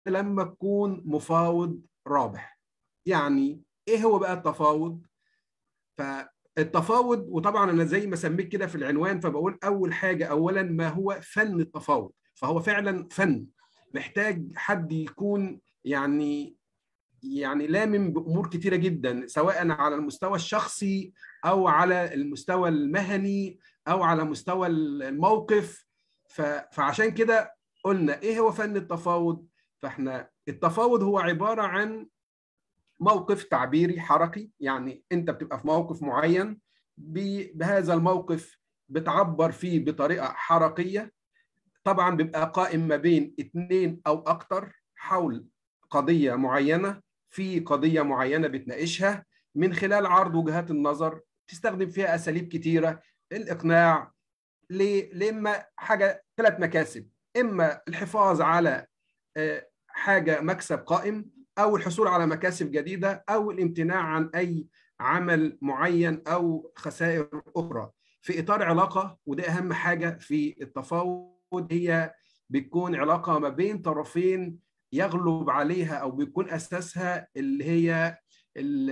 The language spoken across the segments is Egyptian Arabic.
لما تكون مفاوض رابح يعني ايه هو بقى التفاوض فالتفاوض وطبعا انا زي ما سميت كده في العنوان فبقول اول حاجه اولا ما هو فن التفاوض فهو فعلا فن محتاج حد يكون يعني يعني لامم بامور كتيره جدا سواء على المستوى الشخصي او على المستوى المهني او على مستوى الموقف فعشان كده قلنا ايه هو فن التفاوض فاحنا التفاوض هو عباره عن موقف تعبيري حركي يعني انت بتبقى في موقف معين بهذا الموقف بتعبر فيه بطريقه حركيه طبعا بيبقى قائم ما بين اثنين او اكتر حول قضيه معينه في قضيه معينه بتناقشها من خلال عرض وجهات النظر تستخدم فيها اساليب كتيره الاقناع لما حاجه ثلاث مكاسب اما الحفاظ على حاجه مكسب قائم او الحصول على مكاسب جديده او الامتناع عن اي عمل معين او خسائر اخرى في اطار علاقه وده اهم حاجه في التفاوض هي بتكون علاقه ما بين طرفين يغلب عليها او بيكون اساسها اللي هي ال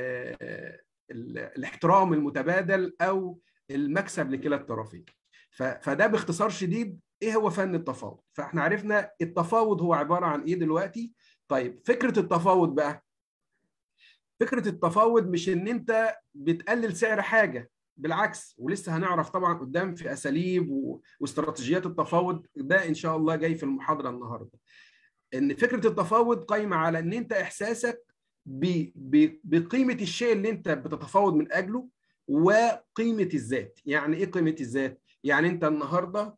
ال الاحترام المتبادل او المكسب لكلا الطرفين فده باختصار شديد ايه هو فن التفاوض فاحنا عرفنا التفاوض هو عباره عن ايه دلوقتي طيب فكره التفاوض بقى فكره التفاوض مش ان انت بتقلل سعر حاجه بالعكس ولسه هنعرف طبعا قدام في اساليب واستراتيجيات التفاوض ده ان شاء الله جاي في المحاضره النهارده ان فكره التفاوض قايمه على ان انت احساسك بقيمه الشيء اللي انت بتتفاوض من اجله وقيمه الذات يعني ايه قيمه الذات يعني انت النهارده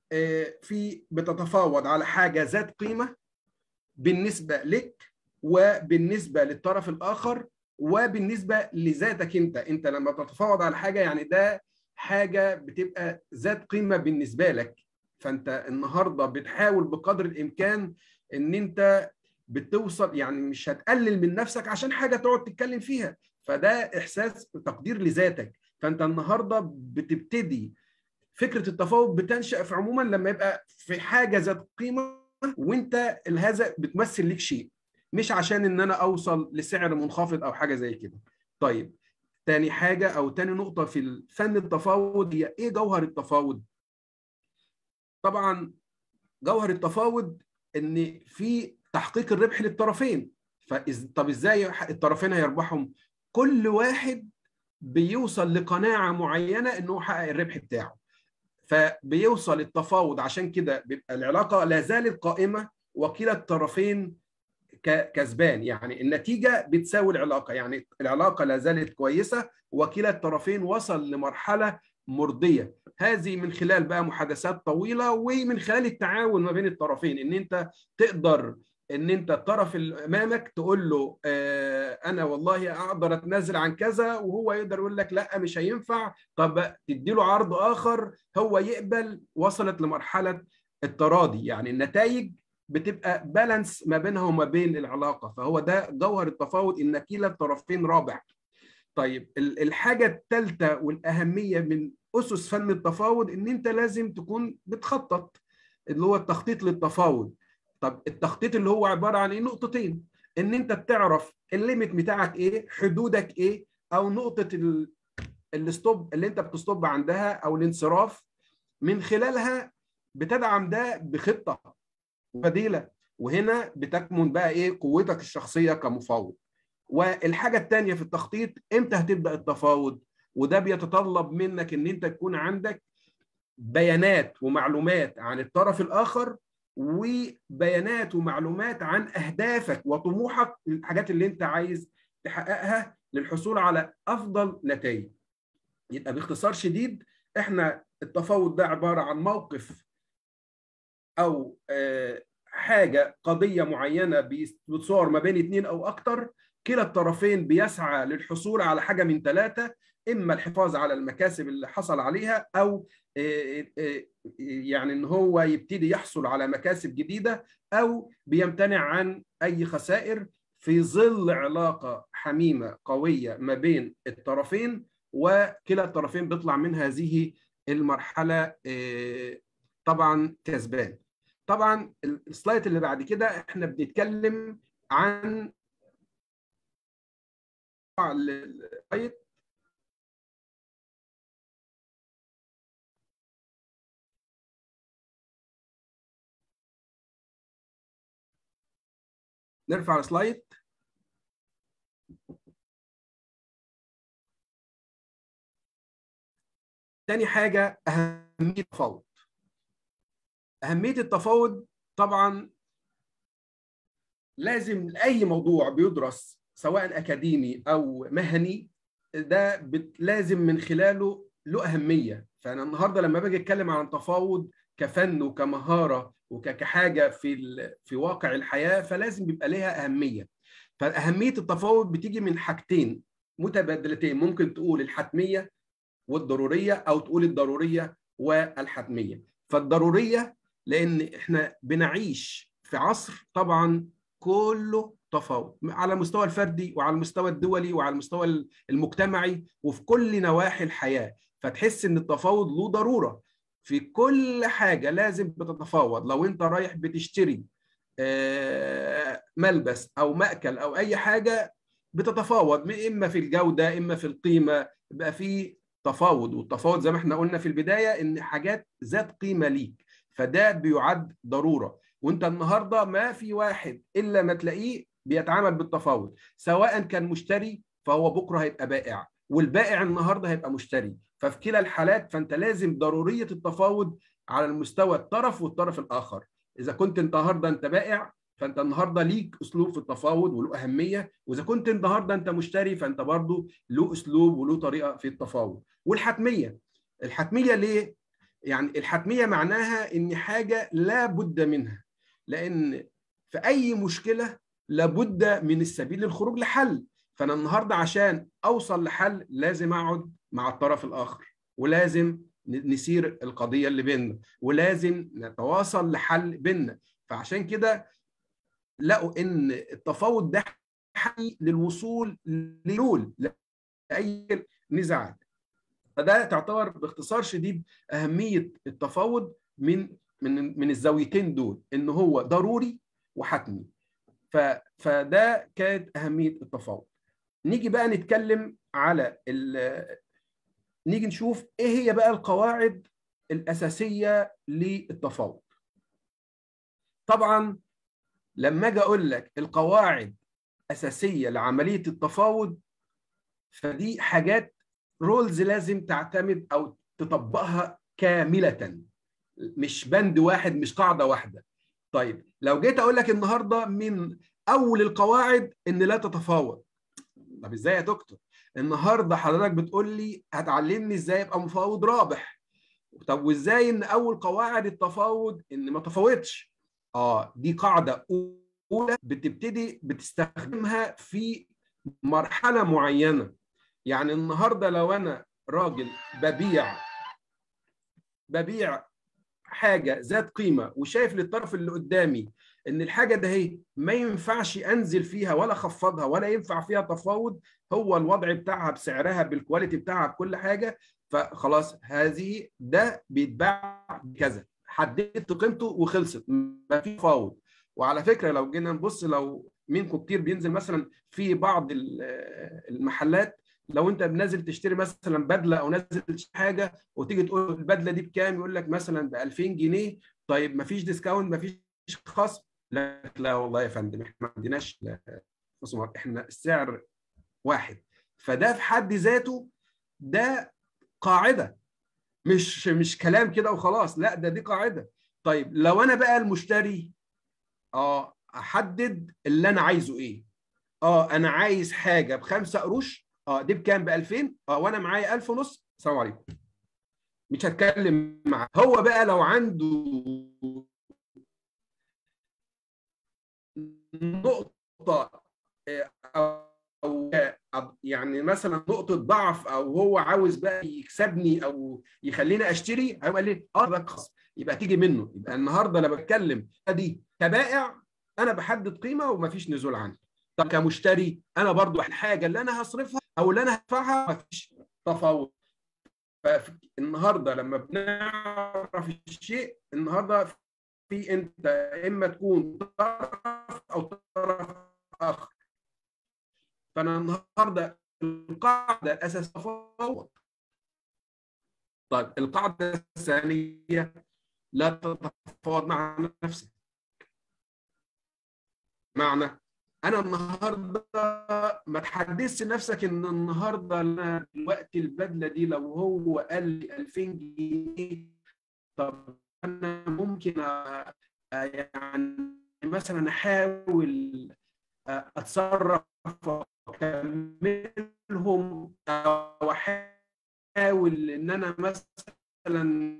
في بتتفاوض على حاجه ذات قيمه بالنسبه لك وبالنسبه للطرف الاخر وبالنسبه لذاتك انت انت لما بتتفاوض على حاجه يعني ده حاجه بتبقى ذات قيمه بالنسبه لك فانت النهارده بتحاول بقدر الامكان ان انت بتوصل يعني مش هتقلل من نفسك عشان حاجه تقعد تتكلم فيها فده احساس تقدير لذاتك فانت النهارده بتبتدي فكره التفاوض بتنشا في عموما لما يبقى في حاجه ذات قيمه وانت هذا بتمثل لك شيء مش عشان ان انا اوصل لسعر منخفض او حاجه زي كده طيب تاني حاجه او تاني نقطه في فن التفاوض هي ايه جوهر التفاوض طبعا جوهر التفاوض ان في تحقيق الربح للطرفين فإز... طب ازاي الطرفين هيربحوا كل واحد بيوصل لقناعه معينه انه حقق الربح بتاعه فبيوصل التفاوض عشان كده بيبقى العلاقه لا زالت قائمه وكلا الطرفين كسبان يعني النتيجه بتساوي العلاقه يعني العلاقه لا زالت كويسه وكلا الطرفين وصل لمرحله مرضيه هذه من خلال بقى محادثات طويله ومن خلال التعاون ما بين الطرفين ان انت تقدر ان انت الطرف اللي امامك تقول له آه انا والله اقدر اتنازل عن كذا وهو يقدر يقول لك لا مش هينفع طب تدي له عرض اخر هو يقبل وصلت لمرحله التراضي يعني النتائج بتبقى بالانس ما بينها وما بين العلاقه فهو ده جوهر التفاوض ان كلا الطرفين رابح طيب الحاجه الثالثه والاهميه من اسس فن التفاوض ان انت لازم تكون بتخطط اللي هو التخطيط للتفاوض طب التخطيط اللي هو عباره عن ايه نقطتين ان انت بتعرف الليميت بتاعك ايه حدودك ايه او نقطه الستوب اللي انت بتستوب عندها او الانصراف من خلالها بتدعم ده بخطه بديله وهنا بتكمن بقى ايه قوتك الشخصيه كمفاوض والحاجه الثانيه في التخطيط امتى هتبدا التفاوض وده بيتطلب منك ان انت تكون عندك بيانات ومعلومات عن الطرف الاخر وبيانات ومعلومات عن اهدافك وطموحك الحاجات اللي انت عايز تحققها للحصول على افضل نتائج يبقى باختصار شديد احنا التفاوض ده عباره عن موقف او حاجه قضيه معينه بتصور ما بين اثنين او اكثر كلا الطرفين بيسعى للحصول على حاجه من ثلاثه اما الحفاظ على المكاسب اللي حصل عليها او يعني ان هو يبتدي يحصل على مكاسب جديده او بيمتنع عن اي خسائر في ظل علاقه حميمه قويه ما بين الطرفين وكلا الطرفين بيطلع من هذه المرحله طبعا كسبان طبعا السلايد اللي بعد كده احنا بنتكلم عن نرفع السلايد تاني حاجة أهمية التفاوض أهمية التفاوض طبعا لازم أي موضوع بيدرس سواء أكاديمي أو مهني ده بت... لازم من خلاله له أهمية فأنا النهاردة لما باجي أتكلم عن التفاوض كفن وكمهارة وكحاجة في ال... في واقع الحياة فلازم بيبقى لها أهمية فأهمية التفاوض بتيجي من حاجتين متبادلتين ممكن تقول الحتمية والضرورية أو تقول الضرورية والحتمية فالضرورية لأن إحنا بنعيش في عصر طبعا كله تفاوض على المستوى الفردي وعلى المستوى الدولي وعلى المستوى المجتمعي وفي كل نواحي الحياة فتحس إن التفاوض له ضرورة في كل حاجة لازم بتتفاوض لو أنت رايح بتشتري ملبس أو مأكل أو أي حاجة بتتفاوض إما في الجودة إما في القيمة بقى في تفاوض والتفاوض زي ما احنا قلنا في البدايه ان حاجات ذات قيمه ليك فده بيعد ضروره وانت النهارده ما في واحد الا ما تلاقيه بيتعامل بالتفاوض سواء كان مشتري فهو بكره هيبقى بائع والبائع النهارده هيبقى مشتري ففي كلا الحالات فانت لازم ضروريه التفاوض على المستوى الطرف والطرف الاخر اذا كنت النهارده انت بائع فانت النهارده ليك اسلوب في التفاوض وله اهميه واذا كنت النهارده انت مشتري فانت برضه له اسلوب وله طريقه في التفاوض والحتميه الحتميه ليه يعني الحتميه معناها ان حاجه لا بد منها لان في اي مشكله لابد من السبيل للخروج لحل فانا النهارده عشان اوصل لحل لازم اقعد مع الطرف الاخر ولازم نسير القضيه اللي بيننا ولازم نتواصل لحل بيننا فعشان كده لقوا ان التفاوض ده حل للوصول لحلول لاي نزاعات فده تعتبر باختصار شديد اهميه التفاوض من من من الزاويتين دول ان هو ضروري وحتمي ف فده كانت اهميه التفاوض نيجي بقى نتكلم على نيجي نشوف ايه هي بقى القواعد الاساسيه للتفاوض طبعا لما اجي اقول لك القواعد اساسيه لعمليه التفاوض فدي حاجات رولز لازم تعتمد او تطبقها كامله مش بند واحد مش قاعده واحده طيب لو جيت اقول لك النهارده من اول القواعد ان لا تتفاوض طب ازاي يا دكتور النهارده حضرتك بتقول لي هتعلمني ازاي ابقى مفاوض رابح طب وازاي ان اول قواعد التفاوض ان ما تفاوضش اه دي قاعده اولى بتبتدي بتستخدمها في مرحله معينه يعني النهارده لو انا راجل ببيع ببيع حاجه ذات قيمه وشايف للطرف اللي قدامي ان الحاجه ده هي ما ينفعش انزل فيها ولا اخفضها ولا ينفع فيها تفاوض هو الوضع بتاعها بسعرها بالكواليتي بتاعها بكل حاجه فخلاص هذه ده بيتباع بكذا حددت قيمته وخلصت ما في تفاوض وعلى فكره لو جينا نبص لو منكم كتير بينزل مثلا في بعض المحلات لو انت نازل تشتري مثلا بدله او نازل تشتري حاجه وتيجي تقول البدله دي بكام يقول لك مثلا ب 2000 جنيه طيب ما فيش ديسكاونت ما فيش خصم لا لا والله يا فندم احنا ما عندناش خصومات احنا السعر واحد فده في حد ذاته ده قاعده مش مش كلام كده وخلاص لا ده دي قاعده طيب لو انا بقى المشتري اه احدد اللي انا عايزه ايه اه انا عايز حاجه بخمسة قروش اه دي بكام ب 2000 اه وانا معايا 1000 ونص السلام عليكم مش هتكلم معاه هو بقى لو عنده نقطه او يعني مثلا نقطه ضعف او هو عاوز بقى يكسبني او يخليني اشتري هيبقى ليه اه ده خلاص يبقى تيجي منه يبقى النهارده لما بتكلم دي كبائع انا بحدد قيمه ومفيش نزول عني طب كمشتري انا برضو الحاجه اللي انا هصرفها او اللي انا هدفعها مفيش تفاوض فالنهارده لما بنعرف الشيء النهارده في انت اما تكون طرف او طرف اخر فانا النهارده القاعده الاساسيه تفاوض طيب القاعده الثانيه لا تتفاوض مع نفسك معنى انا النهارده ما تحدثش نفسك ان النهارده انا دلوقتي البدله دي لو هو قال لي 2000 جنيه طب انا ممكن يعني مثلا احاول اتصرف واكملهم او احاول ان انا مثلا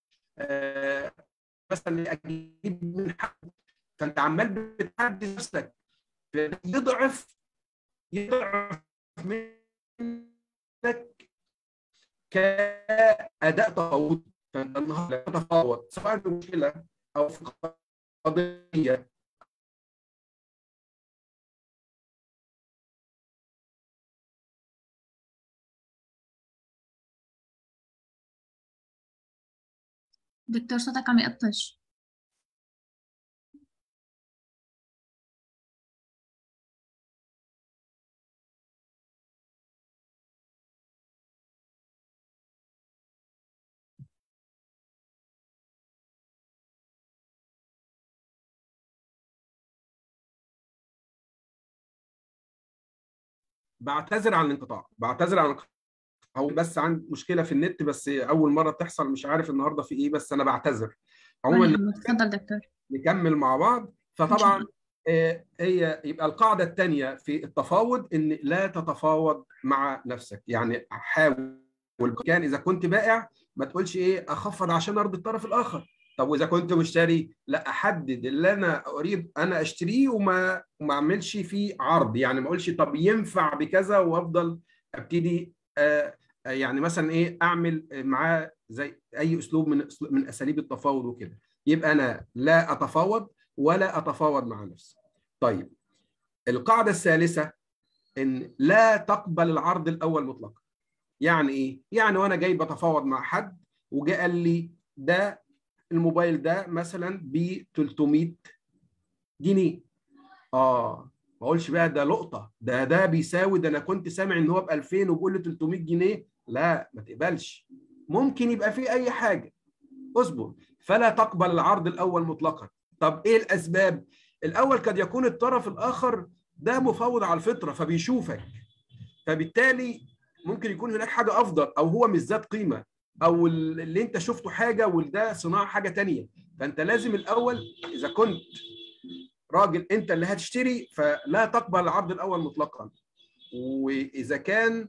مثلا اجيب من حد فانت عمال بتحدي نفسك يضعف يضعف منك كاداء تفاوض فانت النهارده تتفاوض سواء في مشكله او في قضيه دكتور صوتك عم يقطش بعتذر عن الانقطاع بعتذر عن الانقطاع او بس عندي مشكله في النت بس اول مره بتحصل مش عارف النهارده في ايه بس انا بعتذر عموما اتفضل دكتور نكمل مع بعض فطبعا هي يبقى القاعده الثانيه في التفاوض ان لا تتفاوض مع نفسك يعني حاول كان اذا كنت بائع ما تقولش ايه اخفض عشان ارضي الطرف الاخر طب واذا كنت مشتري لا احدد اللي انا اريد انا اشتريه وما وما اعملش فيه عرض يعني ما اقولش طب ينفع بكذا وافضل ابتدي آه يعني مثلا ايه اعمل معاه زي اي اسلوب من من اساليب التفاوض وكده يبقى انا لا اتفاوض ولا اتفاوض مع نفسي طيب القاعده الثالثه ان لا تقبل العرض الاول مطلقا يعني ايه يعني وانا جاي بتفاوض مع حد وجاء قال لي ده الموبايل ده مثلا ب 300 جنيه اه ما اقولش بقى ده لقطه ده ده بيساوي ده انا كنت سامع ان هو ب 2000 وبقول له 300 جنيه لا ما تقبلش ممكن يبقى في اي حاجه اصبر فلا تقبل العرض الاول مطلقا طب ايه الاسباب الاول قد يكون الطرف الاخر ده مفوض على الفطره فبيشوفك فبالتالي ممكن يكون هناك حاجه افضل او هو مش ذات قيمه او اللي انت شفته حاجه وده صناعه حاجه تانية فانت لازم الاول اذا كنت راجل انت اللي هتشتري فلا تقبل العرض الاول مطلقا واذا كان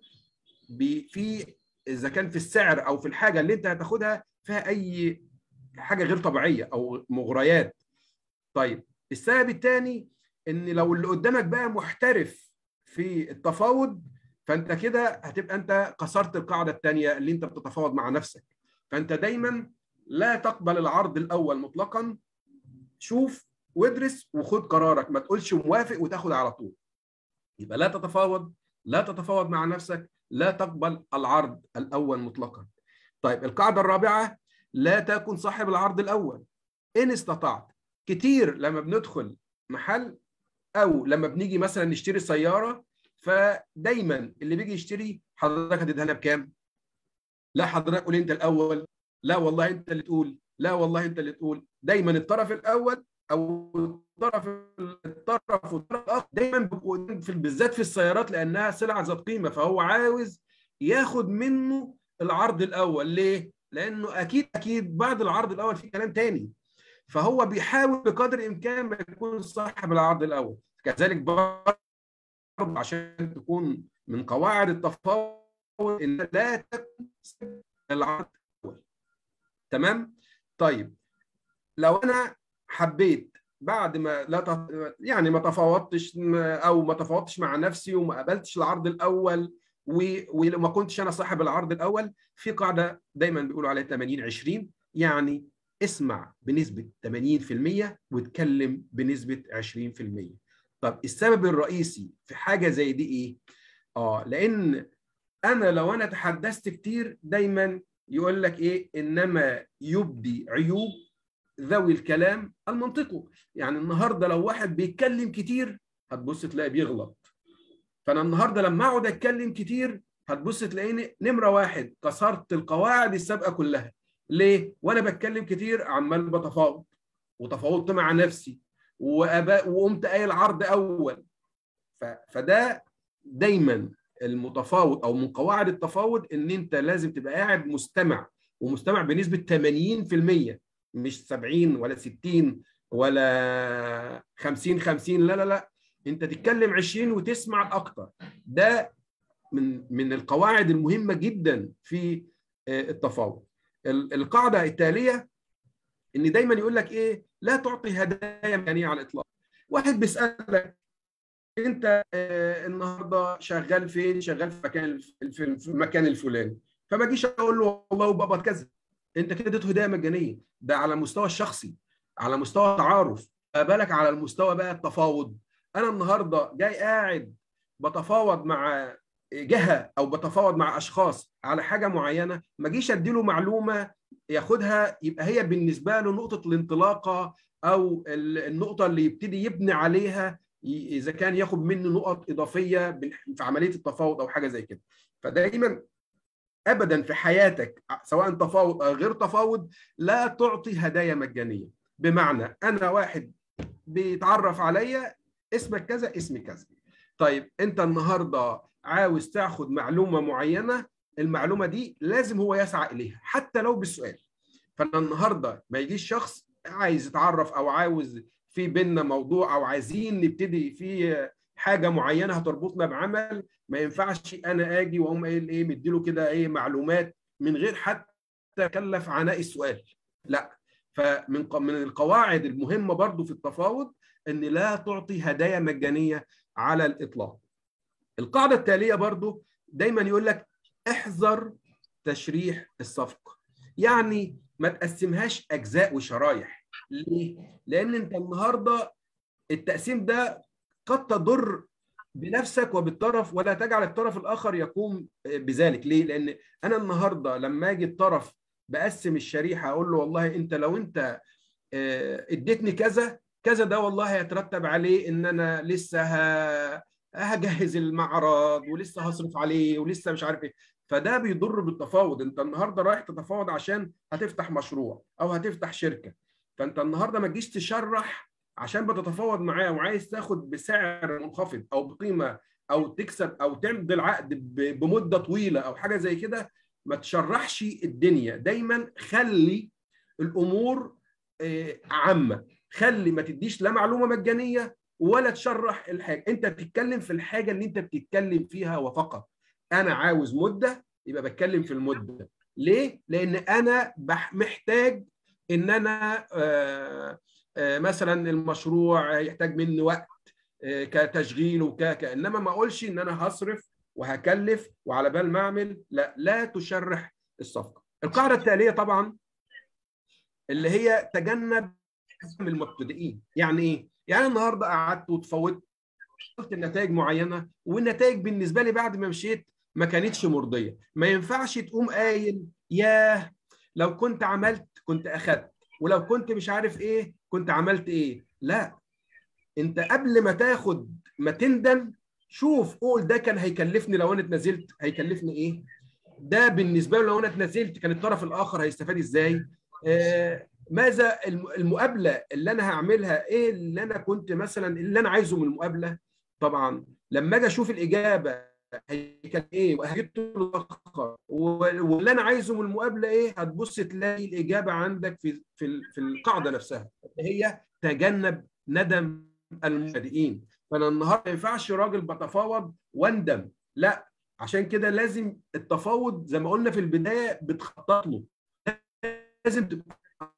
في اذا كان في السعر او في الحاجه اللي انت هتاخدها فيها اي حاجه غير طبيعيه او مغريات طيب السبب الثاني ان لو اللي قدامك بقى محترف في التفاوض فانت كده هتبقى انت كسرت القاعده الثانيه اللي انت بتتفاوض مع نفسك فانت دايما لا تقبل العرض الاول مطلقا شوف وادرس وخد قرارك ما تقولش موافق وتاخد على طول يبقى لا تتفاوض لا تتفاوض مع نفسك لا تقبل العرض الاول مطلقا طيب القاعده الرابعه لا تكن صاحب العرض الاول ان استطعت كتير لما بندخل محل او لما بنيجي مثلا نشتري سياره فدايما اللي بيجي يشتري حضرتك هتديها لنا بكام لا حضرتك قول انت الاول لا والله انت اللي تقول لا والله انت اللي تقول دايما الطرف الاول او الطرف الطرف والطرف الاخر دايما بيبقوا في بالذات في السيارات لانها سلعه ذات قيمه فهو عاوز ياخد منه العرض الاول ليه؟ لانه اكيد اكيد بعد العرض الاول في كلام تاني فهو بيحاول بقدر الامكان ما يكون صاحب العرض الاول كذلك برضه عشان تكون من قواعد التفاوض ان لا تكون العرض الاول تمام طيب لو انا حبيت بعد ما لا ت... يعني ما تفاوضتش او ما تفاوضتش مع نفسي وما قبلتش العرض الاول و... وما كنتش انا صاحب العرض الاول في قاعده دايما بيقولوا عليها 80 20 يعني اسمع بنسبه 80% واتكلم بنسبه 20% طب السبب الرئيسي في حاجه زي دي ايه؟ اه لان انا لو انا تحدثت كتير دايما يقول لك ايه انما يبدي عيوب ذوي الكلام المنطقي يعني النهارده لو واحد بيتكلم كتير هتبص تلاقي بيغلط فانا النهارده لما اقعد اتكلم كتير هتبص تلاقيني نمره واحد كسرت القواعد السابقه كلها ليه وانا بتكلم كتير عمال بتفاوض وتفاوضت مع نفسي وأبا وقمت قايل عرض اول ف... فده دايما المتفاوض او من قواعد التفاوض ان انت لازم تبقى قاعد مستمع ومستمع بنسبه 80% مش 70 ولا 60 ولا 50 50 لا لا لا انت تتكلم 20 وتسمع اكتر ده من من القواعد المهمه جدا في التفاوض القاعده التاليه ان دايما يقول لك ايه لا تعطي هدايا مجانيه على الاطلاق واحد بيسالك انت النهارده شغال فين شغال في مكان في المكان الفلاني فما اجيش اقول له والله وبقبض كذا انت كده اديته هدايه مجانيه ده على المستوى الشخصي على مستوى التعارف بالك على المستوى بقى التفاوض انا النهارده جاي قاعد بتفاوض مع جهه او بتفاوض مع اشخاص على حاجه معينه ما اجيش اديله معلومه ياخدها يبقى هي بالنسبه له نقطه الانطلاقه او النقطه اللي يبتدي يبني عليها اذا كان ياخد مني نقط اضافيه في عمليه التفاوض او حاجه زي كده فدايما ابدا في حياتك سواء تفاوض او غير تفاوض لا تعطي هدايا مجانيه بمعنى انا واحد بيتعرف عليا اسمك كذا اسمي كذا طيب انت النهارده عاوز تاخد معلومه معينه المعلومه دي لازم هو يسعى اليها حتى لو بالسؤال فانا النهارده ما يجيش شخص عايز يتعرف او عاوز في بيننا موضوع او عايزين نبتدي في حاجه معينه هتربطنا بعمل ما ينفعش انا اجي واقوم قايل ايه مديله كده ايه معلومات من غير حتى اكلف عناء السؤال لا فمن من القواعد المهمه برضو في التفاوض ان لا تعطي هدايا مجانيه على الاطلاق القاعده التاليه برضو دايما يقول لك احذر تشريح الصفقه يعني ما تقسمهاش اجزاء وشرايح ليه لان انت النهارده التقسيم ده قد تضر بنفسك وبالطرف ولا تجعل الطرف الاخر يقوم بذلك ليه لان انا النهارده لما اجي الطرف بقسم الشريحه اقول له والله انت لو انت اديتني كذا كذا ده والله هيترتب عليه ان انا لسه هجهز المعرض ولسه هصرف عليه ولسه مش عارف ايه فده بيضر بالتفاوض انت النهارده رايح تتفاوض عشان هتفتح مشروع او هتفتح شركه فانت النهارده ما تجيش تشرح عشان بتتفاوض معاه وعايز تاخد بسعر منخفض او بقيمه او تكسب او تعمل العقد بمده طويله او حاجه زي كده ما تشرحش الدنيا دايما خلي الامور عامه خلي ما تديش لا معلومه مجانيه ولا تشرح الحاجه انت بتتكلم في الحاجه اللي انت بتتكلم فيها وفقط انا عاوز مده يبقى بتكلم في المده ليه لان انا محتاج ان انا آآ آآ مثلا المشروع يحتاج مني وقت كتشغيل وك انما ما اقولش ان انا هصرف وهكلف وعلى بال ما اعمل لا لا تشرح الصفقه القاعده التاليه طبعا اللي هي تجنب المبتدئين يعني ايه يعني النهارده قعدت وتفوت وصلت لنتائج معينه والنتائج بالنسبه لي بعد ما مشيت ما كانتش مرضيه ما ينفعش تقوم قايل ياه لو كنت عملت كنت اخدت ولو كنت مش عارف ايه كنت عملت ايه لا انت قبل ما تاخد ما تندم شوف قول ده كان هيكلفني لو انا اتنازلت هيكلفني ايه ده بالنسبه له لو انا اتنازلت كان الطرف الاخر هيستفاد ازاي آه ماذا المقابله اللي انا هعملها ايه اللي انا كنت مثلا اللي انا عايزه من المقابله طبعا لما اجي اشوف الاجابه كان ايه وهجبت الاخر واللي انا عايزه من المقابله ايه هتبص تلاقي الاجابه عندك في في في القاعده نفسها هي تجنب ندم المبتدئين فانا النهارده ما ينفعش راجل بتفاوض واندم لا عشان كده لازم التفاوض زي ما قلنا في البدايه بتخطط له لازم تبقى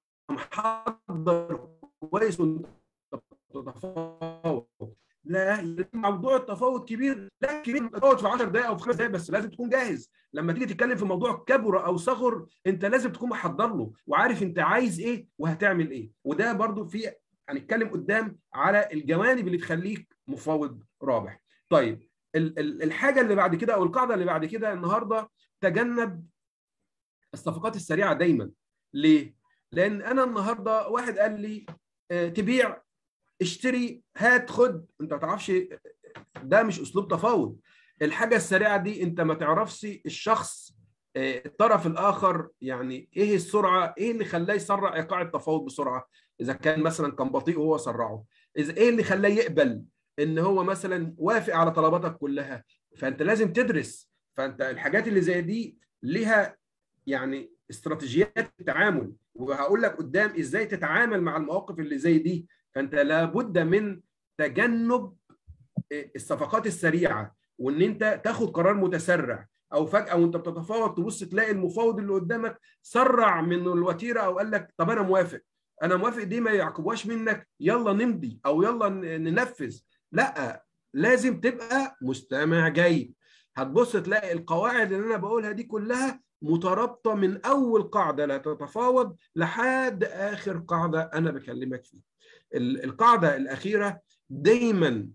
محضر كويس وانت بتتفاوض لا موضوع التفاوض كبير لا كبير تفاوض في 10 دقائق او في 5 دقائق بس لازم تكون جاهز لما تيجي تتكلم في موضوع كبر او صغر انت لازم تكون محضر له وعارف انت عايز ايه وهتعمل ايه وده برضو في هنتكلم قدام على الجوانب اللي تخليك مفاوض رابح طيب الحاجه اللي بعد كده او القاعده اللي بعد كده النهارده تجنب الصفقات السريعه دايما ليه لان انا النهارده واحد قال لي آه، تبيع اشتري هات خد انت ما تعرفش ده مش اسلوب تفاوض الحاجه السريعه دي انت ما تعرفش الشخص آه، الطرف الاخر يعني ايه السرعه ايه اللي خلاه يسرع ايقاع التفاوض بسرعه اذا كان مثلا كان بطيء وهو سرعه اذا ايه اللي خلاه يقبل ان هو مثلا وافق على طلباتك كلها فانت لازم تدرس فانت الحاجات اللي زي دي ليها يعني استراتيجيات التعامل وهقول لك قدام ازاي تتعامل مع المواقف اللي زي دي فانت لابد من تجنب الصفقات السريعه وان انت تاخد قرار متسرع او فجاه وانت بتتفاوض تبص تلاقي المفاوض اللي قدامك سرع من الوتيره او قال لك طب انا موافق انا موافق دي ما يعقبوهاش منك يلا نمضي او يلا ننفذ لا لازم تبقى مستمع جيد هتبص تلاقي القواعد اللي انا بقولها دي كلها مترابطه من اول قاعده لا تتفاوض لحد اخر قاعده انا بكلمك فيها القاعده الاخيره دايما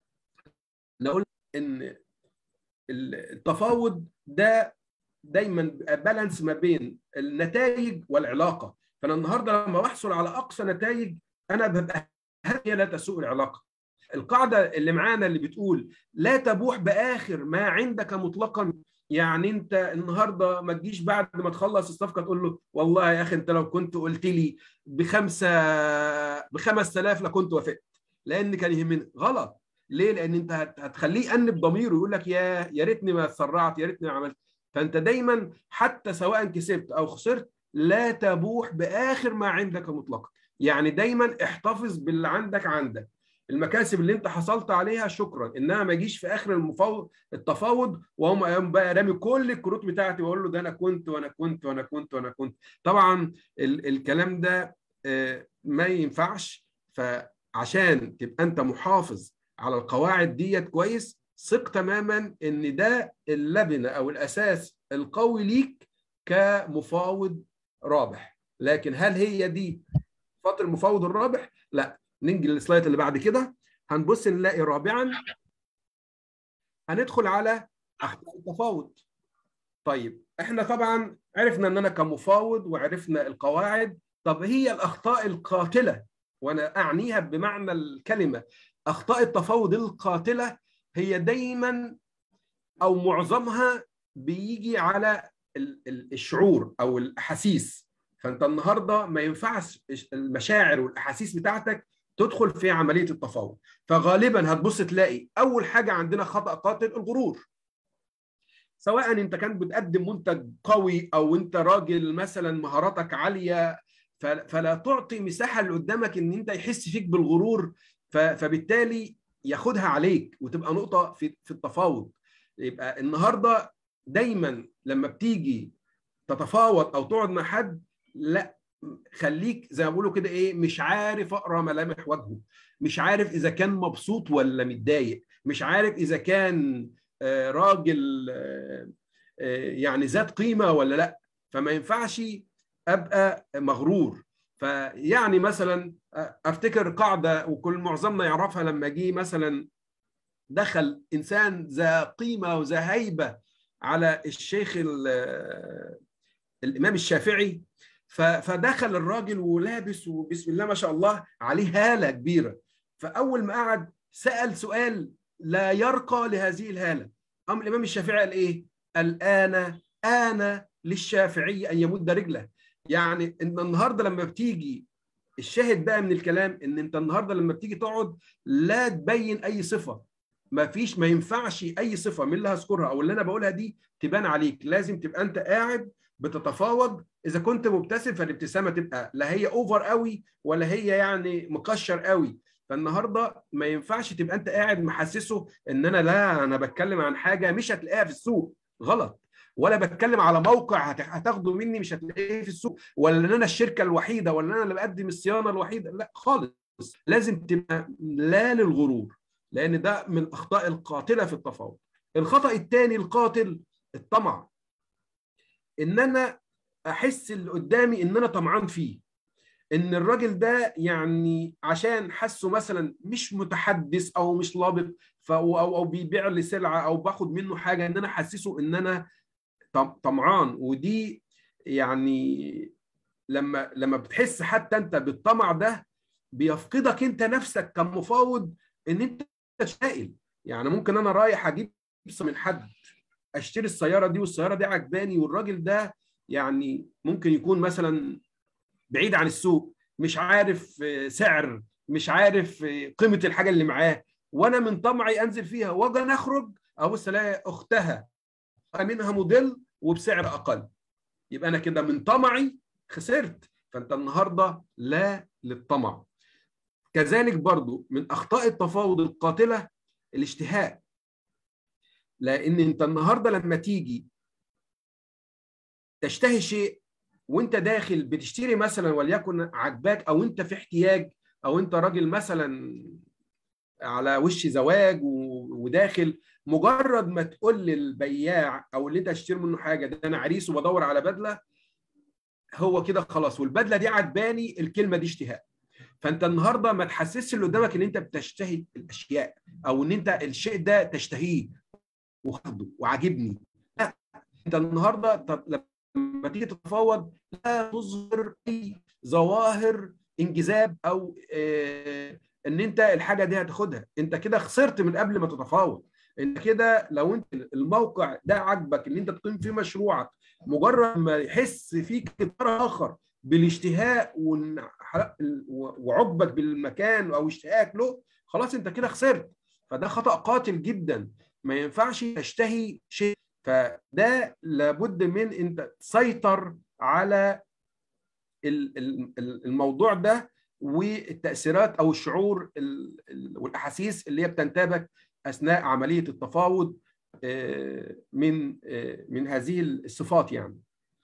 نقول ان التفاوض ده دايما بالانس ما بين النتائج والعلاقه فانا النهارده لما بحصل على اقصى نتائج انا ببقى هي لا تسوء العلاقه القاعده اللي معانا اللي بتقول لا تبوح باخر ما عندك مطلقا يعني انت النهارده ما تجيش بعد ما تخلص الصفقه تقول له والله يا اخي انت لو كنت قلت لي بخمسه ب 5000 لكنت وافقت لان كان يهمني غلط ليه؟ لان انت هتخليه يأنب ضميره يقول لك يا يا ريتني ما اتسرعت يا ريتني ما عملت فانت دايما حتى سواء كسبت او خسرت لا تبوح باخر ما عندك مطلقا يعني دايما احتفظ باللي عندك عندك المكاسب اللي انت حصلت عليها شكرا انها ما يجيش في اخر المفاوض التفاوض وهم قام بقى رامي كل الكروت بتاعتي واقول له ده انا كنت وانا كنت وانا كنت وانا كنت طبعا ال الكلام ده ما ينفعش فعشان تبقى انت محافظ على القواعد ديت كويس ثق تماما ان ده اللبنه او الاساس القوي ليك كمفاوض رابح لكن هل هي دي فتره المفاوض الرابح لا نيجي للسلايد اللي بعد كده هنبص نلاقي رابعا هندخل على اخطاء التفاوض طيب احنا طبعا عرفنا ان انا كمفاوض وعرفنا القواعد طب هي الاخطاء القاتله وانا اعنيها بمعنى الكلمه اخطاء التفاوض القاتله هي دايما او معظمها بيجي على الشعور او الاحاسيس فانت النهارده ما ينفعش المشاعر والاحاسيس بتاعتك تدخل في عمليه التفاوض فغالبا هتبص تلاقي اول حاجه عندنا خطا قاتل الغرور سواء انت كان بتقدم منتج قوي او انت راجل مثلا مهاراتك عاليه فلا تعطي مساحه اللي قدامك ان انت يحس فيك بالغرور فبالتالي ياخدها عليك وتبقى نقطه في في التفاوض يبقى النهارده دايما لما بتيجي تتفاوض او تقعد مع حد لا خليك زي ما بيقولوا كده ايه مش عارف اقرا ملامح وجهه مش عارف اذا كان مبسوط ولا متضايق مش عارف اذا كان راجل يعني ذات قيمه ولا لا فما ينفعش ابقى مغرور فيعني مثلا افتكر قاعده وكل معظمنا يعرفها لما جه مثلا دخل انسان ذا قيمه وذا هيبه على الشيخ الامام الشافعي فدخل الراجل ولابس وبسم الله ما شاء الله عليه هاله كبيره فاول ما قعد سال سؤال لا يرقى لهذه الهاله قام الامام الشافعي قال ايه؟ الان انا للشافعي ان يمد رجله يعني ان النهارده لما بتيجي الشاهد بقى من الكلام ان انت النهارده لما بتيجي تقعد لا تبين اي صفه ما فيش ما ينفعش اي صفه من اللي هذكرها او اللي انا بقولها دي تبان عليك لازم تبقى انت قاعد بتتفاوض اذا كنت مبتسم فالابتسامه تبقى لا هي اوفر قوي ولا هي يعني مكشر قوي فالنهارده ما ينفعش تبقى انت قاعد محسسه ان انا لا انا بتكلم عن حاجه مش هتلاقيها في السوق غلط ولا بتكلم على موقع هتاخده مني مش هتلاقيه في السوق ولا ان انا الشركه الوحيده ولا انا اللي بقدم الصيانه الوحيده لا خالص لازم تبقى لا للغرور لان ده من الاخطاء القاتله في التفاوض الخطا الثاني القاتل الطمع ان انا احس اللي قدامي ان انا طمعان فيه ان الراجل ده يعني عشان حسه مثلا مش متحدث او مش لابق او او بيبيع لي سلعه او باخد منه حاجه ان انا احسسه ان انا طمعان ودي يعني لما لما بتحس حتى انت بالطمع ده بيفقدك انت نفسك كمفاوض ان انت شائل يعني ممكن انا رايح اجيب من حد اشتري السياره دي والسياره دي عجباني والراجل ده يعني ممكن يكون مثلا بعيد عن السوق مش عارف سعر مش عارف قيمه الحاجه اللي معاه وانا من طمعي انزل فيها واجي نخرج ابص الاقي اختها منها موديل وبسعر اقل يبقى انا كده من طمعي خسرت فانت النهارده لا للطمع كذلك برضو من اخطاء التفاوض القاتله الاشتهاء لان انت النهارده لما تيجي تشتهي شيء وانت داخل بتشتري مثلا وليكن عجباك او انت في احتياج او انت راجل مثلا على وش زواج وداخل مجرد ما تقول للبياع او اللي انت تشتري منه حاجه ده انا عريس وبدور على بدله هو كده خلاص والبدله دي عجباني الكلمه دي اشتهاء فانت النهارده ما تحسسش اللي قدامك ان انت بتشتهي الاشياء او ان انت الشيء ده تشتهيه وخده وعاجبني لا انت النهارده طب لما تيجي تتفاوض لا تظهر اي ظواهر انجذاب او آه ان انت الحاجه دي هتاخدها انت كده خسرت من قبل ما تتفاوض انت كده لو انت الموقع ده عاجبك ان انت تقيم فيه مشروعك مجرد ما يحس فيك طرف اخر بالاشتهاء وعجبك بالمكان او اشتهاءك له خلاص انت كده خسرت فده خطا قاتل جدا ما ينفعش تشتهي شيء فده لابد من انت تسيطر على الموضوع ده والتاثيرات او الشعور والاحاسيس اللي هي بتنتابك اثناء عمليه التفاوض من من هذه الصفات يعني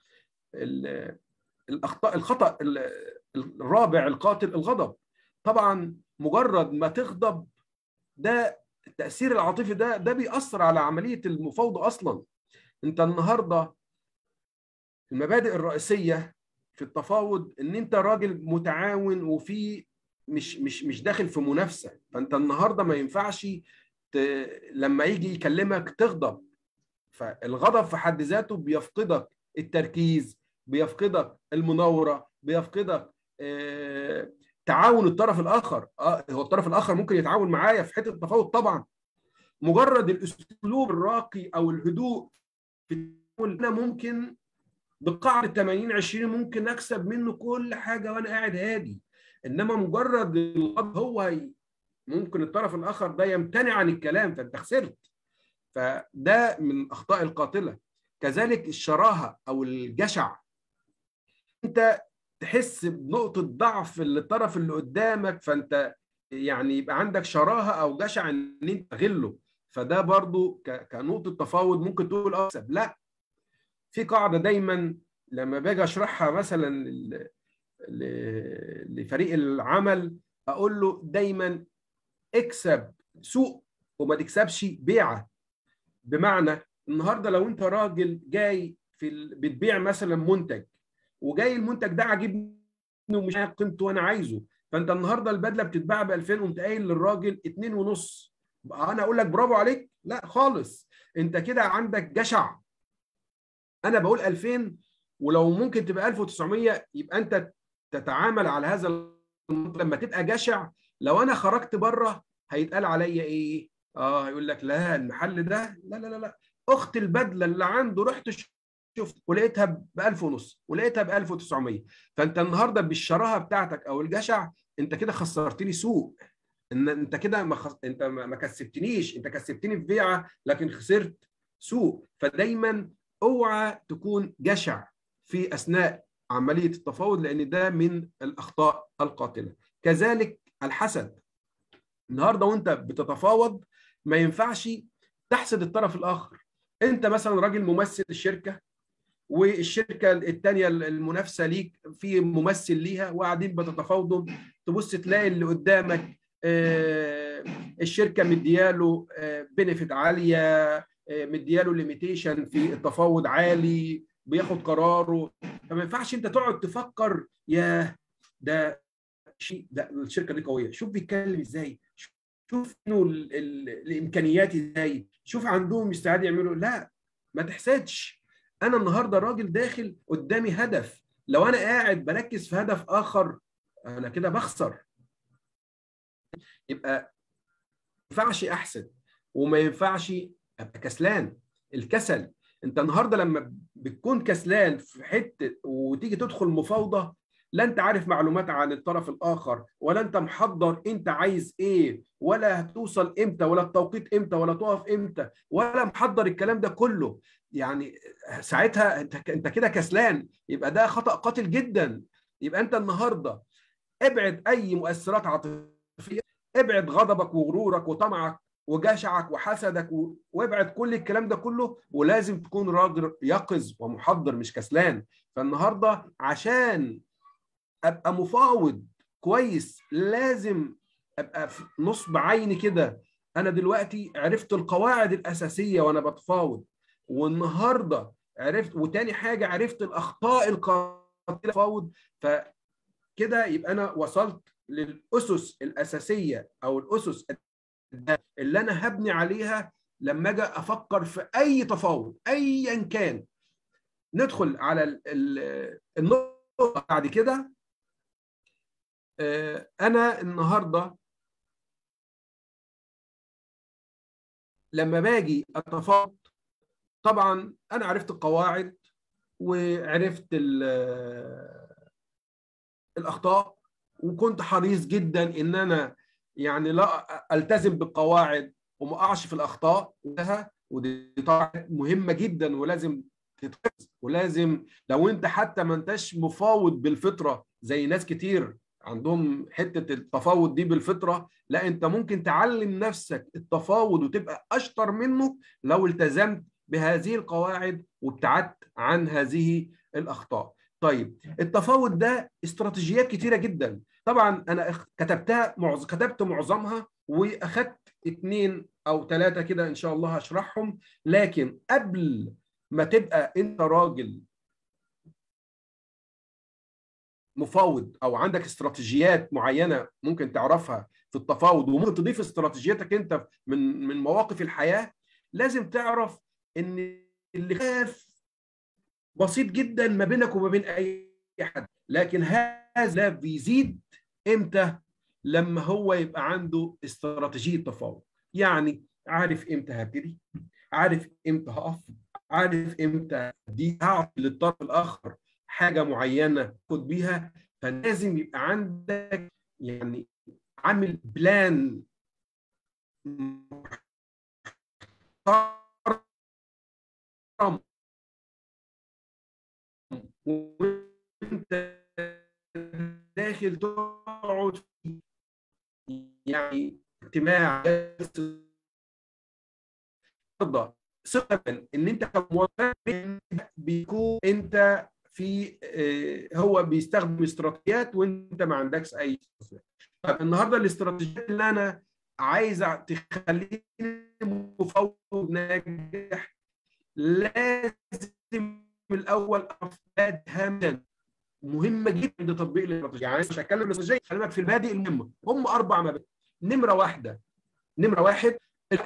الاخطاء الخطا الرابع القاتل الغضب طبعا مجرد ما تغضب ده التاثير العاطفي ده ده بيأثر على عمليه المفاوضه اصلا انت النهارده المبادئ الرئيسيه في التفاوض ان انت راجل متعاون وفي مش مش مش داخل في منافسه فانت النهارده ما ينفعش ت... لما يجي يكلمك تغضب فالغضب في حد ذاته بيفقدك التركيز بيفقدك المناوره بيفقدك آه... تعاون الطرف الاخر اه هو الطرف الاخر ممكن يتعاون معايا في حته التفاوض طبعا مجرد الاسلوب الراقي او الهدوء في التعامل انا ممكن بقاعده 80 20 ممكن اكسب منه كل حاجه وانا قاعد هادي انما مجرد الغضب هو هي ممكن الطرف الاخر ده يمتنع عن الكلام فانت خسرت فده من الاخطاء القاتله كذلك الشراهه او الجشع انت تحس بنقطه ضعف الطرف اللي قدامك فانت يعني يبقى عندك شراهه او جشع ان انت تغله فده برضو كنقطه تفاوض ممكن تقول اكسب لا في قاعده دايما لما باجي اشرحها مثلا لفريق العمل اقول له دايما اكسب سوق وما تكسبش بيعه بمعنى النهارده لو انت راجل جاي في ال... بتبيع مثلا منتج وجاي المنتج ده عاجبني ومش عارف قيمته وانا عايزه فانت النهارده البدله بتتباع ب 2000 قمت قايل للراجل 2 ونص انا اقول لك برافو عليك لا خالص انت كده عندك جشع انا بقول 2000 ولو ممكن تبقى 1900 يبقى انت تتعامل على هذا لما تبقى جشع لو انا خرجت بره هيتقال عليا ايه اه هيقول لك لا المحل ده لا لا لا لا اخت البدله اللي عنده رحت شفت ولقيتها ب 1000 ونص ولقيتها ب 1900 فانت النهارده بالشراهه بتاعتك او الجشع انت كده خسرتني سوق ان انت كده ما خس... انت ما كسبتنيش انت كسبتني في بيعه لكن خسرت سوق فدايما اوعى تكون جشع في اثناء عمليه التفاوض لان ده من الاخطاء القاتله كذلك الحسد النهارده وانت بتتفاوض ما ينفعش تحسد الطرف الاخر انت مثلا راجل ممثل الشركه والشركه الثانيه المنافسه ليك في ممثل ليها وقاعدين بتتفاوضوا تبص تلاقي اللي قدامك الشركه مدياله بنفيت عاليه مدياله ليميتيشن في التفاوض عالي بياخد قراره فما ينفعش انت تقعد تفكر يا ده شيء ده الشركه دي قويه شوف بيتكلم ازاي شوف انه الامكانيات ازاي شوف عندهم استعداد يعملوا لا ما تحسدش انا النهارده راجل داخل قدامي هدف لو انا قاعد بركز في هدف اخر انا كده بخسر يبقى ما ينفعش احسد وما ينفعش ابقى كسلان الكسل انت النهارده لما بتكون كسلان في حته وتيجي تدخل مفاوضه لا انت عارف معلومات عن الطرف الاخر ولا انت محضر انت عايز ايه ولا هتوصل امتى ولا التوقيت امتى ولا تقف امتى ولا محضر الكلام ده كله يعني ساعتها انت انت كده كسلان يبقى ده خطا قاتل جدا يبقى انت النهارده ابعد اي مؤثرات عاطفيه ابعد غضبك وغرورك وطمعك وجشعك وحسدك وابعد كل الكلام ده كله ولازم تكون راجل يقظ ومحضر مش كسلان فالنهارده عشان ابقى مفاوض كويس لازم ابقى في نصب عيني كده انا دلوقتي عرفت القواعد الاساسيه وانا بتفاوض والنهارده عرفت وتاني حاجه عرفت الاخطاء القاتله فاوض فكده يبقى انا وصلت للاسس الاساسيه او الاسس اللي انا هبني عليها لما اجي افكر في اي تفاوض ايا كان ندخل على النقطه بعد كده انا النهارده لما باجي اتفاوض طبعا انا عرفت القواعد وعرفت الاخطاء وكنت حريص جدا ان انا يعني لا التزم بالقواعد وما اقعش في الاخطاء ودي طبعا مهمه جدا ولازم تتخذ ولازم لو انت حتى ما انتش مفاوض بالفطره زي ناس كتير عندهم حته التفاوض دي بالفطره لا انت ممكن تعلم نفسك التفاوض وتبقى اشطر منه لو التزمت بهذه القواعد وابتعدت عن هذه الاخطاء طيب التفاوض ده استراتيجيات كتيره جدا طبعا انا كتبتها معظ... كتبت معظمها واخدت اثنين او ثلاثه كده ان شاء الله هشرحهم لكن قبل ما تبقى انت راجل مفاوض او عندك استراتيجيات معينه ممكن تعرفها في التفاوض وممكن تضيف استراتيجيتك انت من من مواقف الحياه لازم تعرف ان الخلاف بسيط جدا ما بينك وما بين اي حد لكن هذا بيزيد امتى لما هو يبقى عنده استراتيجيه تفاوض يعني عارف امتى هبتدي عارف امتى هقف عارف امتى دي هعطي للطرف الاخر حاجه معينه خد بيها فلازم يبقى عندك يعني عامل بلان وانت داخل تقعد في يعني اجتماع ثقة ان انت كموظف بيكون انت في هو بيستخدم استراتيجيات وانت ما عندكش اي طب النهارده الاستراتيجيات اللي انا عايز تخليني مفوض ناجح لازم الاول افاد هامدا مهمه جدا لتطبيق الاستراتيجيه يعني مش هتكلم الاستراتيجيه خلي بالك في البادئ المهمه هم اربع مبادئ نمره واحده نمره واحد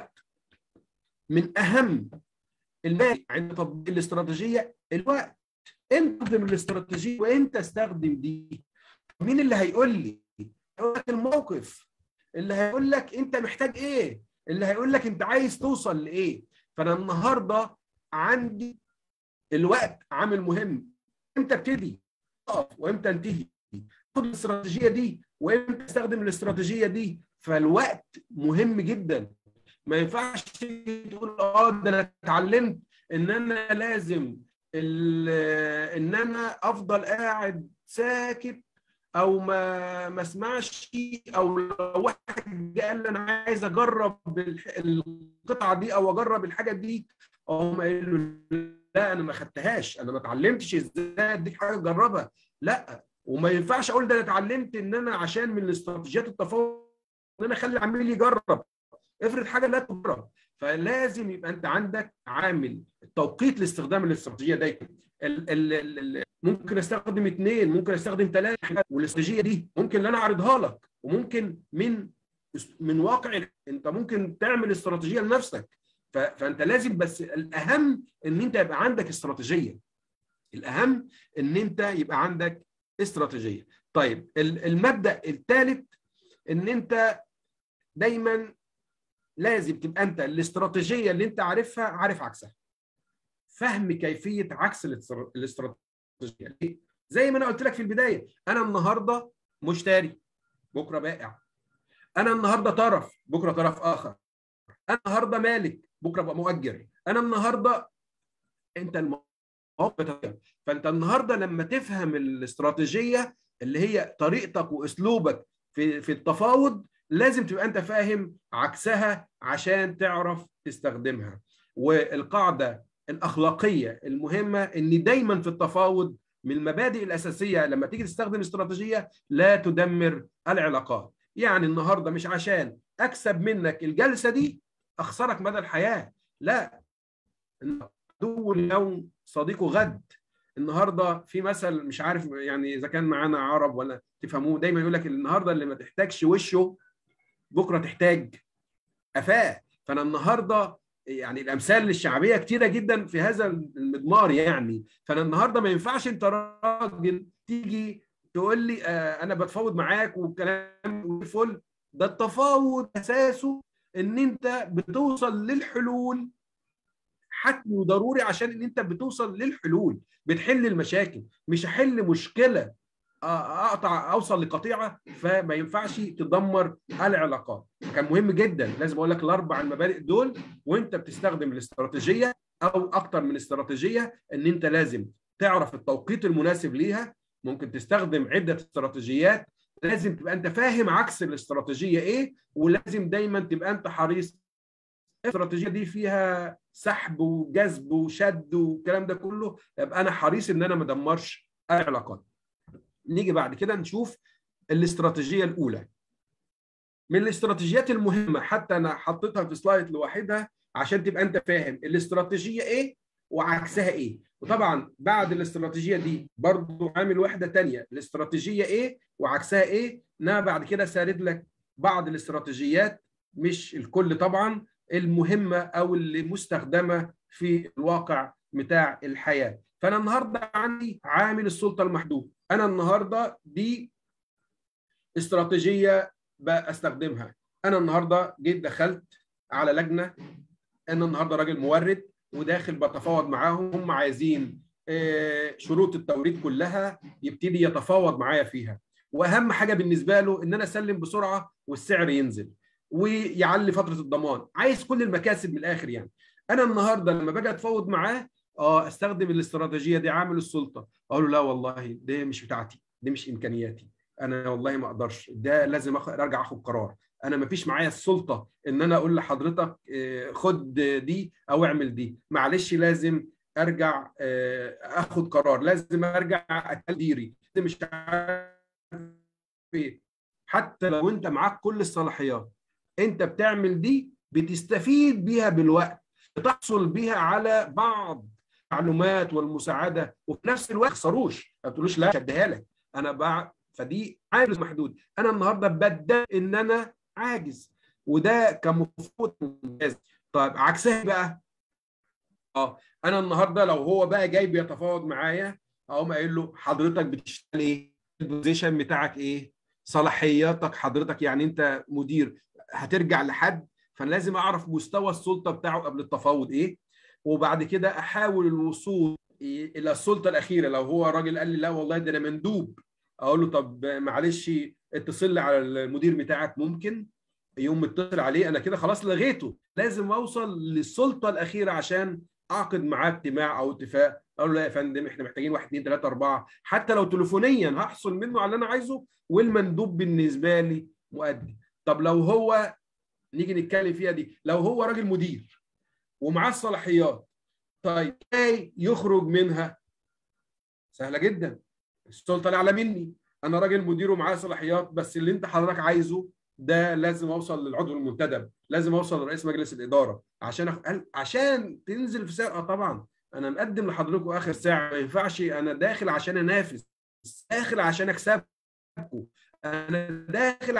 من اهم المبادئ عند تطبيق الاستراتيجيه الوقت انت استخدم الاستراتيجيه وانت استخدم دي مين اللي هيقول لي هيقول لك الموقف اللي هيقول لك انت محتاج ايه اللي هيقول لك انت عايز توصل لايه فانا النهارده عندي الوقت عامل مهم امتى ابتدي اقف وامتى انتهي خد الاستراتيجيه دي وامتى استخدم الاستراتيجيه دي فالوقت مهم جدا ما ينفعش تقول اه ده انا اتعلمت ان انا لازم ان انا افضل قاعد ساكت او ما ما اسمعش او لو واحد قال لي انا عايز اجرب القطعه دي او اجرب الحاجه دي اقوم قايل له لا انا ما خدتهاش انا ما اتعلمتش ازاي اديك حاجه تجربها لا وما ينفعش اقول ده انا اتعلمت ان انا عشان من الاستراتيجيات التفاوض ان انا اخلي العميل يجرب افرض حاجه لا تجرب فلازم يبقى انت عندك عامل التوقيت لاستخدام الاستراتيجيه دايما ال ال ال ممكن استخدم اثنين ممكن استخدم ثلاثه والاستراتيجيه دي ممكن ان انا اعرضها لك وممكن من من واقع انت ممكن تعمل استراتيجيه لنفسك فانت لازم بس الاهم ان انت يبقى عندك استراتيجيه الاهم ان انت يبقى عندك استراتيجيه طيب المبدا الثالث ان انت دايما لازم تبقى انت الاستراتيجيه اللي انت عارفها عارف عكسها فهم كيفيه عكس الاستراتيجيه زي ما انا قلت لك في البدايه انا النهارده مشتري بكره بائع انا النهارده طرف بكره طرف اخر انا النهارده مالك بكره ابقى مؤجر انا النهارده انت المواقف فانت النهارده لما تفهم الاستراتيجيه اللي هي طريقتك واسلوبك في في التفاوض لازم تبقى انت فاهم عكسها عشان تعرف تستخدمها والقاعده الاخلاقيه المهمه ان دايما في التفاوض من المبادئ الاساسيه لما تيجي تستخدم استراتيجيه لا تدمر العلاقات يعني النهارده مش عشان اكسب منك الجلسه دي اخسرك مدى الحياه لا عدو اليوم صديقه غد النهارده في مثل مش عارف يعني اذا كان معانا عرب ولا تفهموه دايما يقول لك النهارده اللي ما تحتاجش وشه بكره تحتاج قفاه فانا النهارده يعني الامثال الشعبيه كتيره جدا في هذا المضمار يعني فانا النهارده ما ينفعش انت راجل تيجي تقول لي آه انا بتفاوض معاك والكلام الفل ده التفاوض اساسه ان انت بتوصل للحلول حتمي وضروري عشان ان انت بتوصل للحلول بتحل المشاكل مش احل مشكله اقطع اوصل لقطيعه فما ينفعش تدمر العلاقات كان مهم جدا لازم اقول لك الاربع المبادئ دول وانت بتستخدم الاستراتيجيه او اكتر من استراتيجيه ان انت لازم تعرف التوقيت المناسب ليها ممكن تستخدم عده استراتيجيات لازم تبقى انت فاهم عكس الاستراتيجيه ايه ولازم دايما تبقى انت حريص الاستراتيجيه دي فيها سحب وجذب وشد والكلام ده كله يبقى انا حريص ان انا ما ادمرش العلاقات نيجي بعد كده نشوف الاستراتيجيه الاولى من الاستراتيجيات المهمه حتى انا حطيتها في سلايد لوحدها عشان تبقى انت فاهم الاستراتيجيه ايه وعكسها ايه وطبعا بعد الاستراتيجيه دي برضو عامل واحده تانية الاستراتيجيه ايه وعكسها ايه انا بعد كده سارد لك بعض الاستراتيجيات مش الكل طبعا المهمه او اللي مستخدمه في الواقع بتاع الحياه فانا النهارده عندي عامل السلطه المحدود انا النهارده دي استراتيجيه بستخدمها انا النهارده جيت دخلت على لجنه انا النهارده راجل مورد وداخل بتفاوض معاهم هم عايزين شروط التوريد كلها يبتدي يتفاوض معايا فيها واهم حاجه بالنسبه له ان انا اسلم بسرعه والسعر ينزل ويعلي فتره الضمان عايز كل المكاسب من الاخر يعني انا النهارده لما باجي اتفاوض معاه اه استخدم الاستراتيجيه دي عامل السلطه اقول له لا والله دي مش بتاعتي دي مش امكانياتي انا والله ما اقدرش ده لازم ارجع اخد قرار انا ما فيش معايا السلطه ان انا اقول لحضرتك خد دي او اعمل دي معلش لازم ارجع اخد قرار لازم ارجع اتديري مش عارف ايه حتى لو انت معاك كل الصلاحيات انت بتعمل دي بتستفيد بيها بالوقت بتحصل بيها على بعض المعلومات والمساعده وفي نفس الوقت ما تخسروش ما تقولوش لا شدها لك انا بقى فدي عامل محدود انا النهارده بدأ ان انا عاجز وده كمفروض ممتاز طيب عكسها بقى اه انا النهارده لو هو بقى جاي بيتفاوض معايا اقوم قايل له حضرتك بتشتغل ايه البوزيشن بتاعك ايه صلاحياتك حضرتك يعني انت مدير هترجع لحد فانا لازم اعرف مستوى السلطه بتاعه قبل التفاوض ايه وبعد كده احاول الوصول الى السلطه الاخيره لو هو راجل قال لي لا والله ده انا مندوب اقول له طب معلش اتصل لي على المدير بتاعك ممكن يوم متصل عليه انا كده خلاص لغيته لازم اوصل للسلطه الاخيره عشان اعقد معاه اجتماع او اتفاق اقول له لا يا فندم احنا محتاجين واحد اثنين ثلاثه اربعه حتى لو تليفونيا هحصل منه على اللي انا عايزه والمندوب بالنسبه لي مؤدي طب لو هو نيجي نتكلم فيها دي لو هو راجل مدير ومعاه الصلاحيات طيب ازاي يخرج منها سهله جدا السلطه الاعلى مني انا راجل مدير ومعاه صلاحيات بس اللي انت حضرتك عايزه ده لازم اوصل للعضو المنتدب لازم اوصل لرئيس مجلس الاداره عشان أخ... عشان تنزل في سعر اه طبعا انا مقدم لحضرتك اخر ساعه ما ينفعش انا داخل عشان انافس داخل عشان اكسبكم انا داخل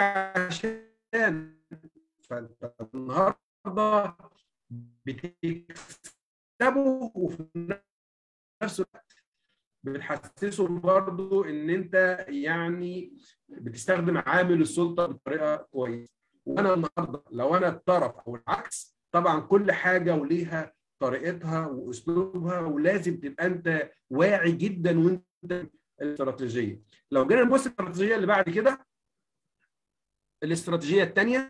عشان فانت النهارده بتكسبوا وفي نفس الوقت بتحسسه برضو ان انت يعني بتستخدم عامل السلطه بطريقه كويسه وانا النهارده لو انا الطرف او العكس طبعا كل حاجه وليها طريقتها واسلوبها ولازم تبقى انت واعي جدا وانت الاستراتيجيه لو جينا نبص الاستراتيجيه اللي بعد كده الاستراتيجيه الثانيه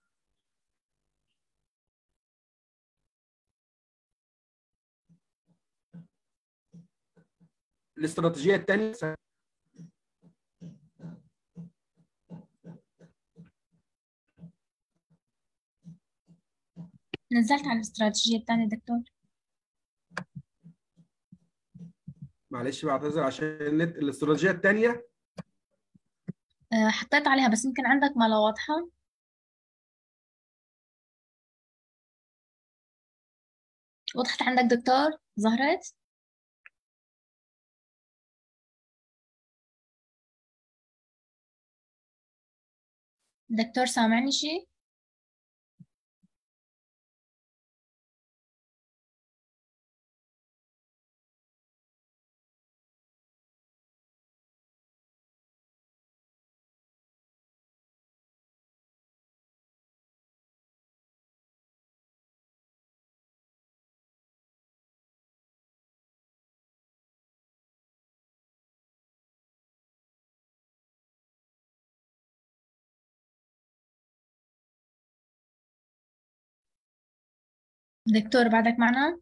الاستراتيجيه الثانيه نزلت على الاستراتيجية الثانية دكتور معلش بعتذر عشان النت الاستراتيجيه الثانيه آه، حطيت عليها بس يمكن عندك ما لا واضحة وضحت عندك دكتور ظهرت دكتور سامعني شيء دكتور بعدك معنا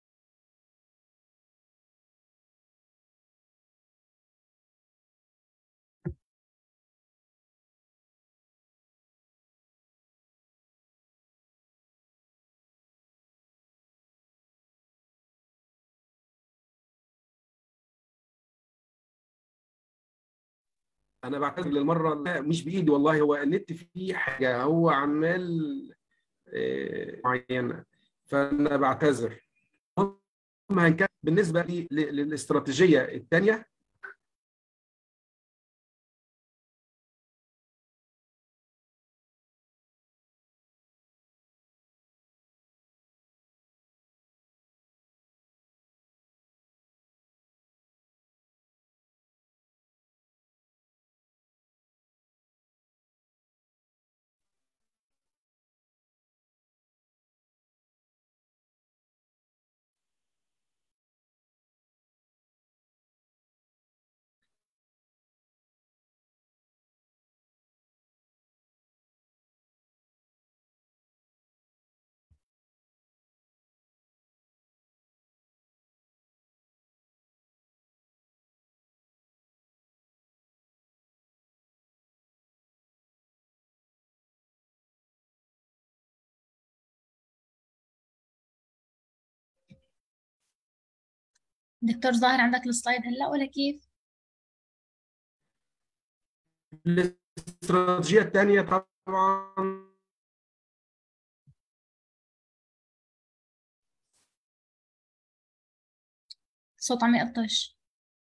انا بعتذر للمره لا، مش بايدي والله هو النت فيه حاجه هو عمال آه، معينه فانا بعتذر المهم هنكمل بالنسبه لي- ل- للاستراتيجيه الثانيه دكتور ظاهر عندك السلايد هلا ولا كيف الاستراتيجيه الثانيه طبعا صوت عم يقطش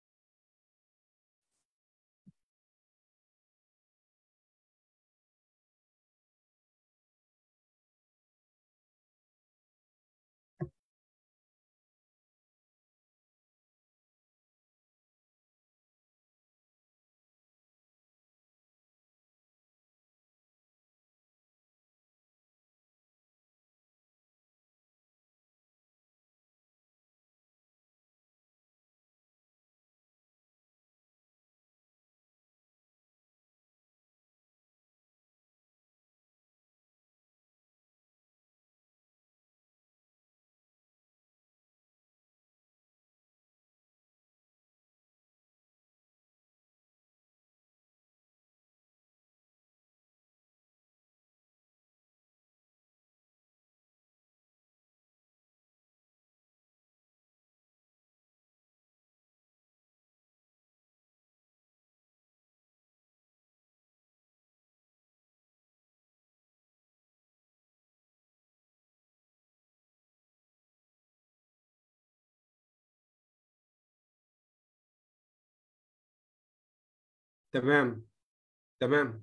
تمام تمام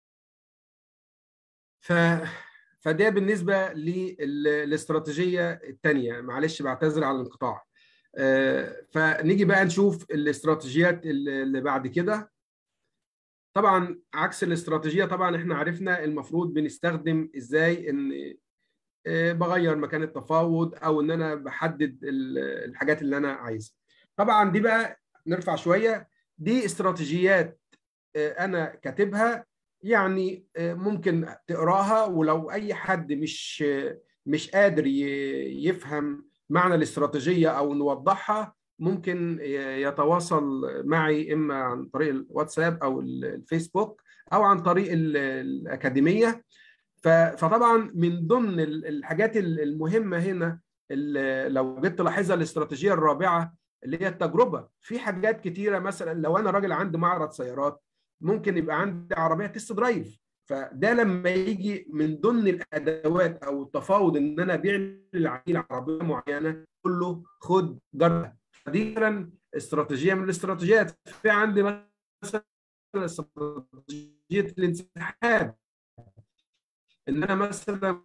ف فده بالنسبه للاستراتيجيه الثانيه معلش بعتذر على الانقطاع آه، فنيجي بقى نشوف الاستراتيجيات اللي اللي بعد كده طبعا عكس الاستراتيجيه طبعا احنا عرفنا المفروض بنستخدم ازاي ان آه، بغير مكان التفاوض او ان انا بحدد ال- الحاجات اللي انا عايزها طبعا دي بقى نرفع شويه دي استراتيجيات آه، انا كاتبها يعني آه، ممكن تقراها ولو اي حد مش آه، مش قادر ي- يفهم معنى الاستراتيجيه او نوضحها ممكن ي- يتواصل معي اما عن طريق الواتساب او ال- الفيسبوك او عن طريق ال- الاكاديميه ف- فطبعا من ضمن ال- الحاجات ال- المهمه هنا ال- لو جيت تلاحظها الاستراتيجيه الرابعه اللي هي التجربه في حاجات كتيره مثلا لو انا راجل عندي معرض سيارات ممكن يبقى عندي عربيه تست درايف فده لما يجي من ضمن الادوات او التفاوض ان انا ابيع للعميل عربيه معينه اقول له خد جرب دي مثلا استراتيجيه من الاستراتيجيات في عندي مثلا استراتيجيه الانسحاب ان انا مثلا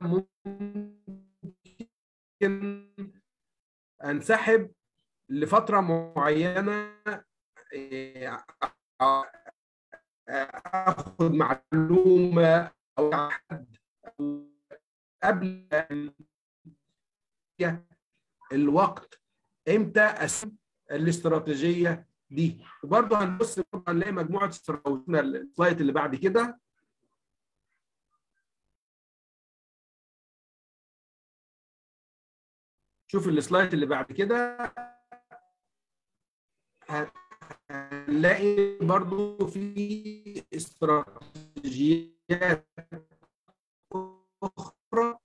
ممكن انسحب لفتره معينه إيه، اخد معلومه او حد أو قبل الوقت امتى اسم الاستراتيجيه دي وبرضه هنبص برضه هنلاقي مجموعه استراتيجيات السلايد اللي بعد كده شوف السلايد اللي بعد كده هنلاقي برضو في استراتيجيات اخرى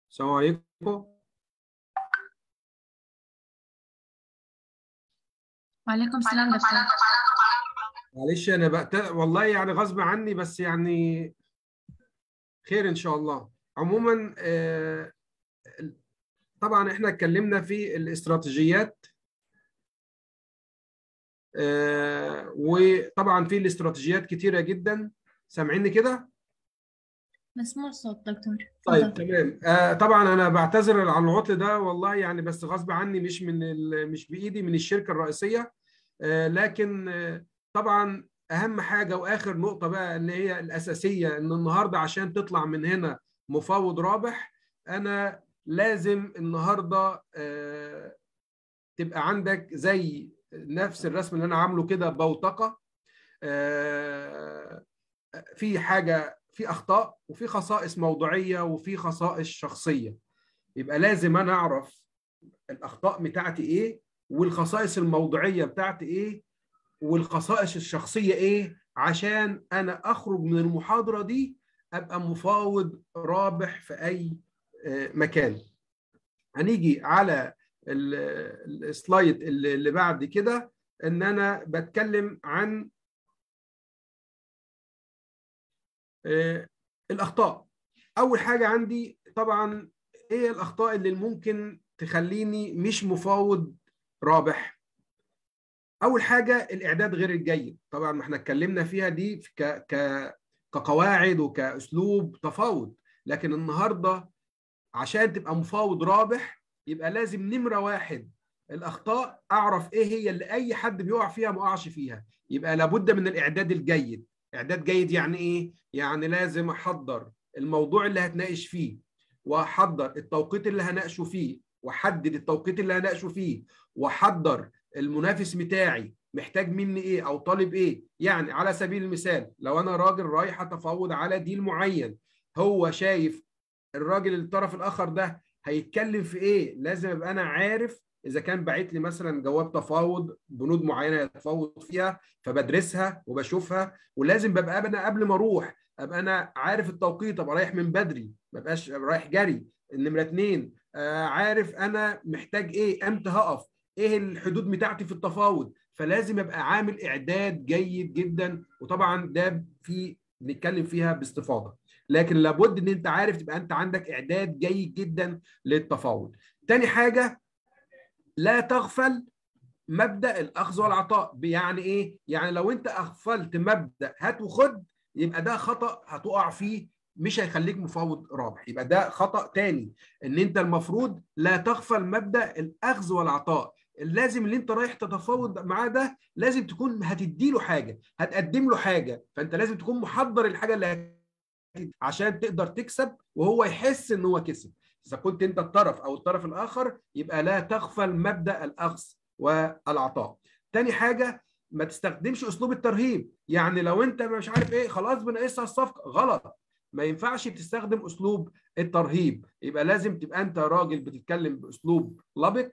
السلام عليكم وعليكم السلام دكتور معلش انا بقت والله يعني غصب عني بس يعني خير ان شاء الله عموما آه، طبعا احنا اتكلمنا في الاستراتيجيات آه، وطبعا في الاستراتيجيات كتيره جدا سامعيني كده مسموع الصوت دكتور طيب اتفضل. تمام آه طبعا انا بعتذر عن العطل ده والله يعني بس غصب عني مش من ال- مش بايدي من الشركه الرئيسيه آه لكن آه طبعا اهم حاجه واخر نقطه بقى اللي هي الاساسيه ان النهارده عشان تطلع من هنا مفاوض رابح انا لازم النهارده آه تبقى عندك زي نفس الرسم اللي انا عامله كده بوتقه آه في حاجه في اخطاء وفي خصائص موضوعيه وفي خصائص شخصيه يبقى لازم انا اعرف الاخطاء بتاعتي ايه والخصائص الموضوعيه بتاعتي ايه والخصائص الشخصيه ايه عشان انا اخرج من المحاضره دي ابقى مفاوض رابح في اي آه، مكان هنيجي على ال- السلايد اللي اللي بعد كده ان انا بتكلم عن آه، الاخطاء اول حاجه عندي طبعا ايه الاخطاء اللي ممكن تخليني مش مفاوض رابح اول حاجه الاعداد غير الجيد طبعا ما احنا اتكلمنا فيها دي في ك ك كقواعد وكاسلوب تفاوض لكن النهارده عشان تبقى مفاوض رابح يبقى لازم نمره واحد الاخطاء اعرف ايه هي اللي اي حد بيقع فيها ما اقعش فيها يبقى لابد من الاعداد الجيد اعداد جيد يعني ايه يعني لازم احضر الموضوع اللي هتناقش فيه واحضر التوقيت اللي هناقشه فيه واحدد التوقيت اللي هناقشه فيه واحضر المنافس بتاعي محتاج مني ايه او طالب ايه يعني على سبيل المثال لو انا راجل رايح اتفاوض على ديل معين هو شايف الراجل الطرف الاخر ده هيتكلم في ايه لازم ابقى انا عارف اذا كان باعت لي مثلا جواب تفاوض بنود معينه يتفاوض فيها فبدرسها وبشوفها ولازم ببقى انا قبل ما اروح ابقى انا عارف التوقيت ابقى رايح من بدري ما بقاش رايح جري النمره اتنين آه عارف انا محتاج ايه امتى هقف ايه الحدود بتاعتي في التفاوض فلازم ابقى عامل اعداد جيد جدا وطبعا ده في نتكلم فيها باستفاضه لكن لابد ان انت عارف تبقى انت عندك اعداد جيد جدا للتفاوض تاني حاجه لا تغفل مبدا الاخذ والعطاء يعني ايه يعني لو انت اغفلت مبدا هات وخد يبقى ده خطا هتقع فيه مش هيخليك مفاوض رابح يبقى ده خطا تاني ان انت المفروض لا تغفل مبدا الاخذ والعطاء لازم اللي انت رايح تتفاوض معاه ده لازم تكون هتدي له حاجه هتقدم له حاجه فانت لازم تكون محضر الحاجه اللي هت... عشان تقدر تكسب وهو يحس ان هو كسب اذا كنت انت الطرف او الطرف الاخر يبقى لا تغفل مبدا الاخذ والعطاء تاني حاجه ما تستخدمش اسلوب الترهيب يعني لو انت مش عارف ايه خلاص بنقيسها الصفقه غلط ما ينفعش تستخدم اسلوب الترهيب يبقى لازم تبقى انت راجل بتتكلم باسلوب لبق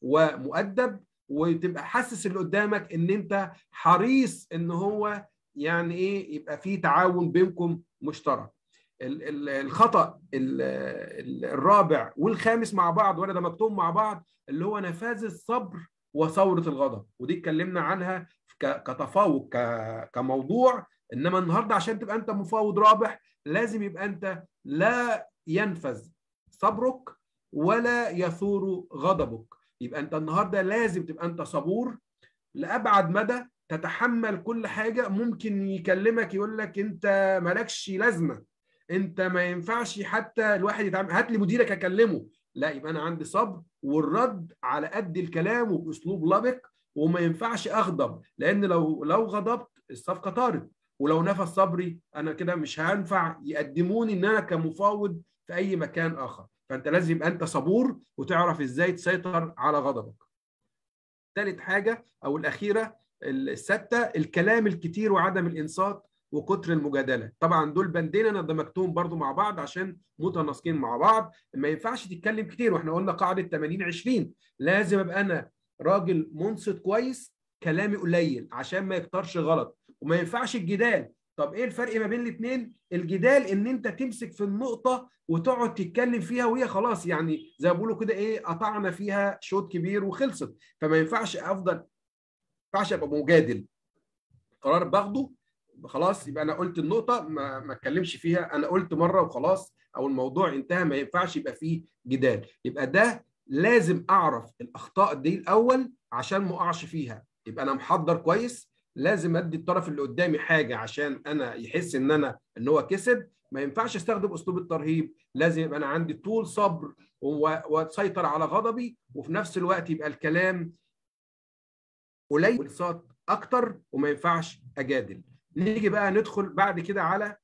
ومؤدب وتبقى حاسس اللي قدامك ان انت حريص ان هو يعني ايه يبقى في تعاون بينكم مشترك الخطا الرابع والخامس مع بعض وانا دمجتهم مع بعض اللي هو نفاذ الصبر وثوره الغضب ودي اتكلمنا عنها كتفاوض كموضوع انما النهارده عشان تبقى انت مفاوض رابح لازم يبقى انت لا ينفذ صبرك ولا يثور غضبك يبقى انت النهارده لازم تبقى انت صبور لابعد مدى تتحمل كل حاجه ممكن يكلمك يقول لك انت مالكش لازمه انت ما ينفعش حتى الواحد يتعامل هات لي مديرك اكلمه لا يبقى انا عندي صبر والرد على قد الكلام وباسلوب لبق وما ينفعش اغضب لان لو لو غضبت الصفقه طارت ولو نفى صبري انا كده مش هينفع يقدموني ان انا كمفاوض في اي مكان اخر فانت لازم يبقى انت صبور وتعرف ازاي تسيطر على غضبك ثالث حاجه او الاخيره السادسه الكلام الكتير وعدم الانصات وكتر المجادله طبعا دول بندين انا دمجتهم برضو مع بعض عشان متناسقين مع بعض ما ينفعش تتكلم كتير واحنا قلنا قاعده 80 20 لازم ابقى انا راجل منصت كويس كلامي قليل عشان ما يكترش غلط وما ينفعش الجدال طب ايه الفرق ما بين الاثنين الجدال ان انت تمسك في النقطه وتقعد تتكلم فيها وهي خلاص يعني زي ما بيقولوا كده ايه قطعنا فيها شوط كبير وخلصت فما ينفعش افضل ما ينفعش ابقى مجادل قرار باخده خلاص يبقى انا قلت النقطه ما ما اتكلمش فيها انا قلت مره وخلاص او الموضوع انتهى ما ينفعش يبقى فيه جدال يبقى ده لازم اعرف الاخطاء دي الاول عشان ما اقعش فيها يبقى انا محضر كويس لازم ادي الطرف اللي قدامي حاجه عشان انا يحس ان انا ان هو كسب ما ينفعش استخدم اسلوب الترهيب لازم يبقى انا عندي طول صبر واسيطر على غضبي وفي نفس الوقت يبقى الكلام قليل والصوت اكتر وما ينفعش اجادل نيجي بقى ندخل بعد كده على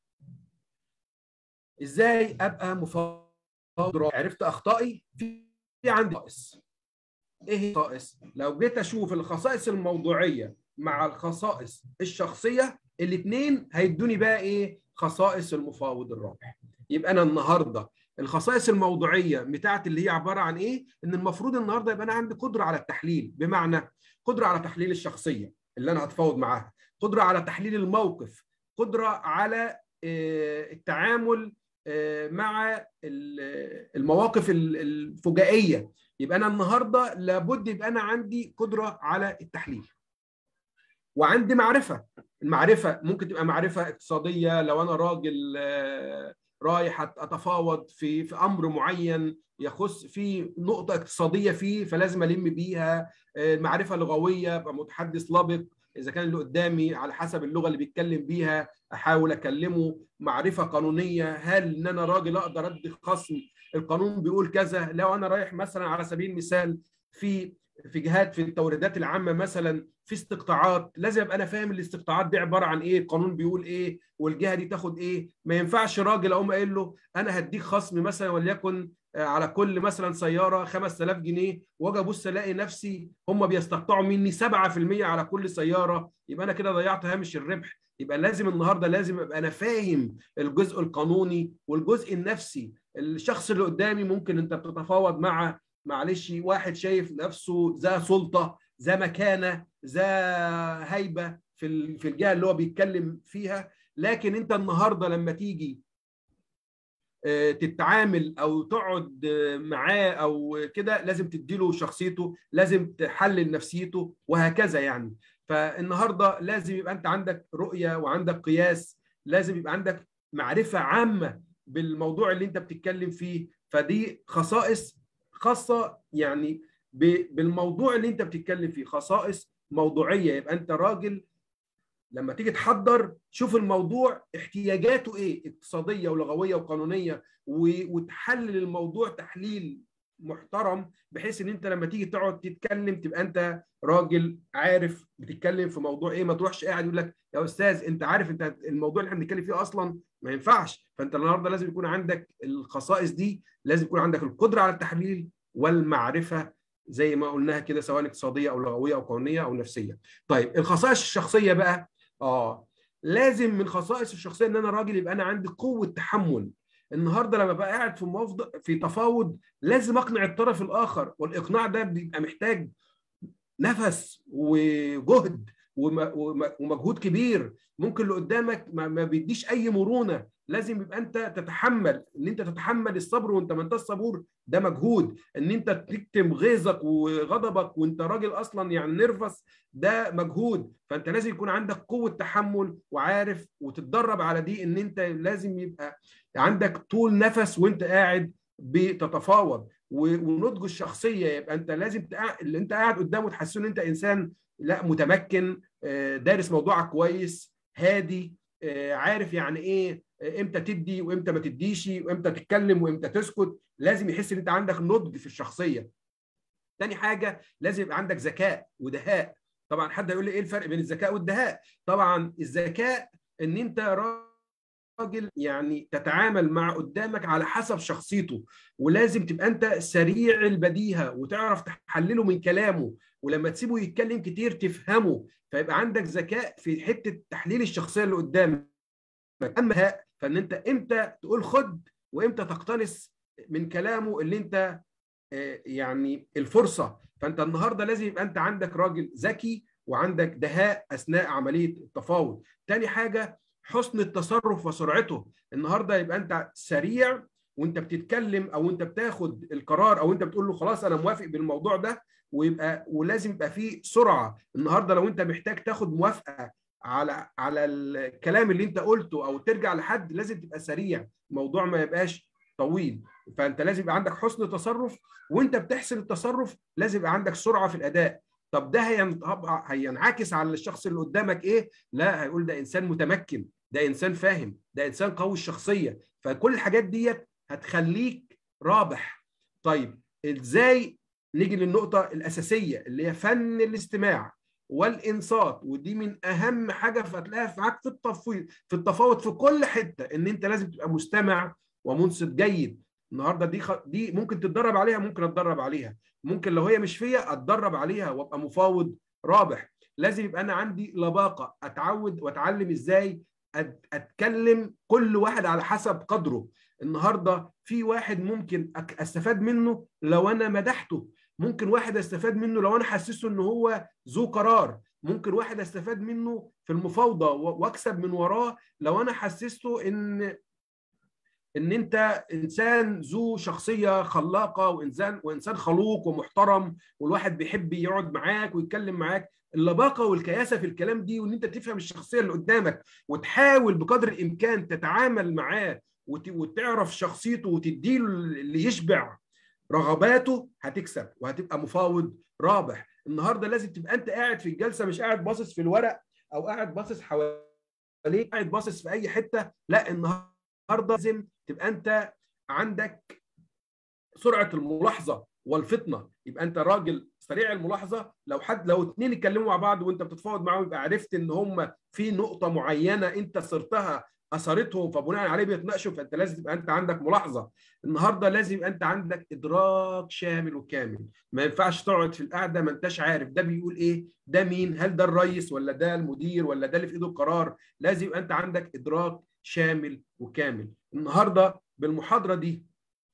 ازاي ابقى مفاوض عرفت اخطائي في عندي خصائص ايه هي الخصائص لو جيت اشوف الخصائص الموضوعيه مع الخصائص الشخصيه الاثنين هيدوني بقى ايه خصائص المفاوض الرابح يبقى انا النهارده الخصائص الموضوعيه بتاعت اللي هي عباره عن ايه ان المفروض النهارده يبقى انا عندي قدره على التحليل بمعنى قدره على تحليل الشخصيه اللي انا هتفاوض معاها قدره على تحليل الموقف قدره على التعامل مع المواقف الفجائيه يبقى انا النهارده لابد يبقى انا عندي قدره على التحليل وعندي معرفه المعرفه ممكن تبقى معرفه اقتصاديه لو انا راجل رايح اتفاوض في في امر معين يخص في نقطه اقتصاديه فيه فلازم الم بيها المعرفه اللغويه ابقى متحدث لبق اذا كان اللي قدامي على حسب اللغه اللي بيتكلم بيها احاول اكلمه معرفه قانونيه هل ان انا راجل اقدر ادي خصم القانون بيقول كذا لو انا رايح مثلا على سبيل المثال في في جهات في التوريدات العامه مثلا في استقطاعات لازم ابقى انا فاهم الاستقطاعات دي عباره عن ايه القانون بيقول ايه والجهه دي تاخد ايه ما ينفعش راجل اقوم قايل له انا هديك خصم مثلا وليكن على كل مثلا سياره 5000 جنيه واجي ابص الاقي نفسي هم بيستقطعوا مني 7% على كل سياره يبقى انا كده ضيعت هامش الربح يبقى لازم النهارده لازم ابقى انا فاهم الجزء القانوني والجزء النفسي الشخص اللي قدامي ممكن انت بتتفاوض مع معلش واحد شايف نفسه ذا سلطه ذا مكانه ذا هيبه في في الجهه اللي هو بيتكلم فيها لكن انت النهارده لما تيجي تتعامل او تقعد معاه او كده لازم تديله شخصيته لازم تحلل نفسيته وهكذا يعني فالنهارده لازم يبقى انت عندك رؤيه وعندك قياس لازم يبقى عندك معرفه عامه بالموضوع اللي انت بتتكلم فيه فدي خصائص خاصه يعني بالموضوع اللي انت بتتكلم فيه خصائص موضوعيه يبقى انت راجل لما تيجي تحضر شوف الموضوع احتياجاته ايه اقتصاديه ولغويه وقانونيه وتحلل الموضوع تحليل محترم بحيث ان انت لما تيجي تقعد تتكلم تبقى انت راجل عارف بتتكلم في موضوع ايه ما تروحش قاعد يقول لك يا استاذ انت عارف انت الموضوع اللي احنا بنتكلم فيه اصلا ما ينفعش فانت النهارده لازم يكون عندك الخصائص دي لازم يكون عندك القدره على التحليل والمعرفه زي ما قلناها كده سواء اقتصاديه او لغويه او قانونيه او نفسيه. طيب الخصائص الشخصيه بقى اه لازم من خصائص الشخصيه ان انا راجل يبقى انا عندي قوه تحمل النهارده لما بقى قاعد في موفض في تفاوض لازم اقنع الطرف الاخر والاقناع ده بيبقى محتاج نفس وجهد ومجهود كبير ممكن اللي قدامك ما بيديش اي مرونه لازم يبقى انت تتحمل ان انت تتحمل الصبر وانت ما انت صبور ده مجهود ان انت تكتم غيظك وغضبك وانت راجل اصلا يعني نرفس ده مجهود فانت لازم يكون عندك قوه تحمل وعارف وتتدرب على دي ان انت لازم يبقى عندك طول نفس وانت قاعد بتتفاوض ونضج الشخصيه يبقى انت لازم تقع... اللي انت قاعد قدامه تحسسه ان انت انسان لا متمكن دارس موضوعك كويس هادي عارف يعني ايه امتى تدي وامتى ما تديش وامتى تتكلم وامتى تسكت لازم يحس ان انت عندك نضج في الشخصيه تاني حاجه لازم يبقى عندك ذكاء ودهاء طبعا حد هيقول لي ايه الفرق بين الذكاء والدهاء طبعا الذكاء ان انت راجل يعني تتعامل مع قدامك على حسب شخصيته ولازم تبقى انت سريع البديهه وتعرف تحلله من كلامه ولما تسيبه يتكلم كتير تفهمه فيبقى عندك ذكاء في حته تحليل الشخصيه اللي قدامك اما فان انت امتى تقول خد وامتى تقتنص من كلامه اللي انت يعني الفرصه فانت النهارده لازم يبقى انت عندك راجل ذكي وعندك دهاء اثناء عمليه التفاوض تاني حاجه حسن التصرف وسرعته النهارده يبقى انت سريع وانت بتتكلم او انت بتاخد القرار او انت بتقول له خلاص انا موافق بالموضوع ده ويبقى ولازم يبقى فيه سرعه النهارده لو انت محتاج تاخد موافقه على على الكلام اللي انت قلته او ترجع لحد لازم تبقى سريع الموضوع ما يبقاش طويل فانت لازم يبقى عندك حسن تصرف وانت بتحسن التصرف لازم يبقى عندك سرعه في الاداء طب ده هينعكس على الشخص اللي قدامك ايه لا هيقول ده انسان متمكن ده انسان فاهم ده انسان قوي الشخصيه فكل الحاجات ديت هتخليك رابح طيب ازاي نيجي للنقطه الاساسيه اللي هي فن الاستماع والانصات ودي من اهم حاجه فتلاقيها معاك في التفويض في التفاوض في كل حته ان انت لازم تبقى مستمع ومنصت جيد النهارده دي خ... دي ممكن تتدرب عليها ممكن اتدرب عليها ممكن لو هي مش فيا اتدرب عليها وابقى مفاوض رابح لازم يبقى انا عندي لباقه اتعود واتعلم ازاي أت... اتكلم كل واحد على حسب قدره النهارده في واحد ممكن استفاد منه لو انا مدحته ممكن واحد استفاد منه لو انا حسسه ان هو ذو قرار ممكن واحد استفاد منه في المفاوضه واكسب من وراه لو انا حسسته ان ان انت انسان ذو شخصيه خلاقه وانسان وانسان خلوق ومحترم والواحد بيحب يقعد معاك ويتكلم معاك اللباقه والكياسه في الكلام دي وان انت تفهم الشخصيه اللي قدامك وتحاول بقدر الامكان تتعامل معاه وتعرف شخصيته وتديله اللي يشبع رغباته هتكسب وهتبقى مفاوض رابح النهارده لازم تبقى انت قاعد في الجلسه مش قاعد باصص في الورق او قاعد باصص حواليك قاعد باصص في اي حته لا النهارده لازم تبقى انت عندك سرعه الملاحظه والفطنه يبقى انت راجل سريع الملاحظه لو حد لو اتنين اتكلموا مع بعض وانت بتتفاوض معاهم يبقى عرفت ان هم في نقطه معينه انت صرتها اثرتهم فبناء عليه بيتناقشوا فانت لازم تبقى انت عندك ملاحظه النهارده لازم يبقى انت عندك ادراك شامل وكامل ما ينفعش تقعد في القعده ما انتش عارف ده بيقول ايه ده مين هل ده الرئيس ولا ده المدير ولا ده اللي في ايده القرار لازم يبقى انت عندك ادراك شامل وكامل النهارده بالمحاضره دي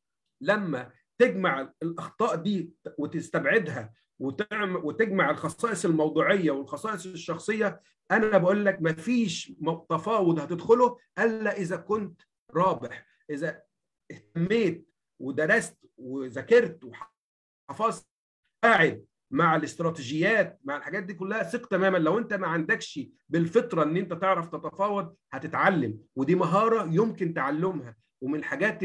لما تجمع الاخطاء دي وتستبعدها وتجمع الخصائص الموضوعيه والخصائص الشخصيه انا بقول لك ما فيش تفاوض هتدخله الا اذا كنت رابح اذا اهتميت ودرست وذاكرت وحفظت قاعد مع الاستراتيجيات مع الحاجات دي كلها ثق تماما لو انت ما عندكش بالفطره ان انت تعرف تتفاوض هتتعلم ودي مهاره يمكن تعلمها ومن الحاجات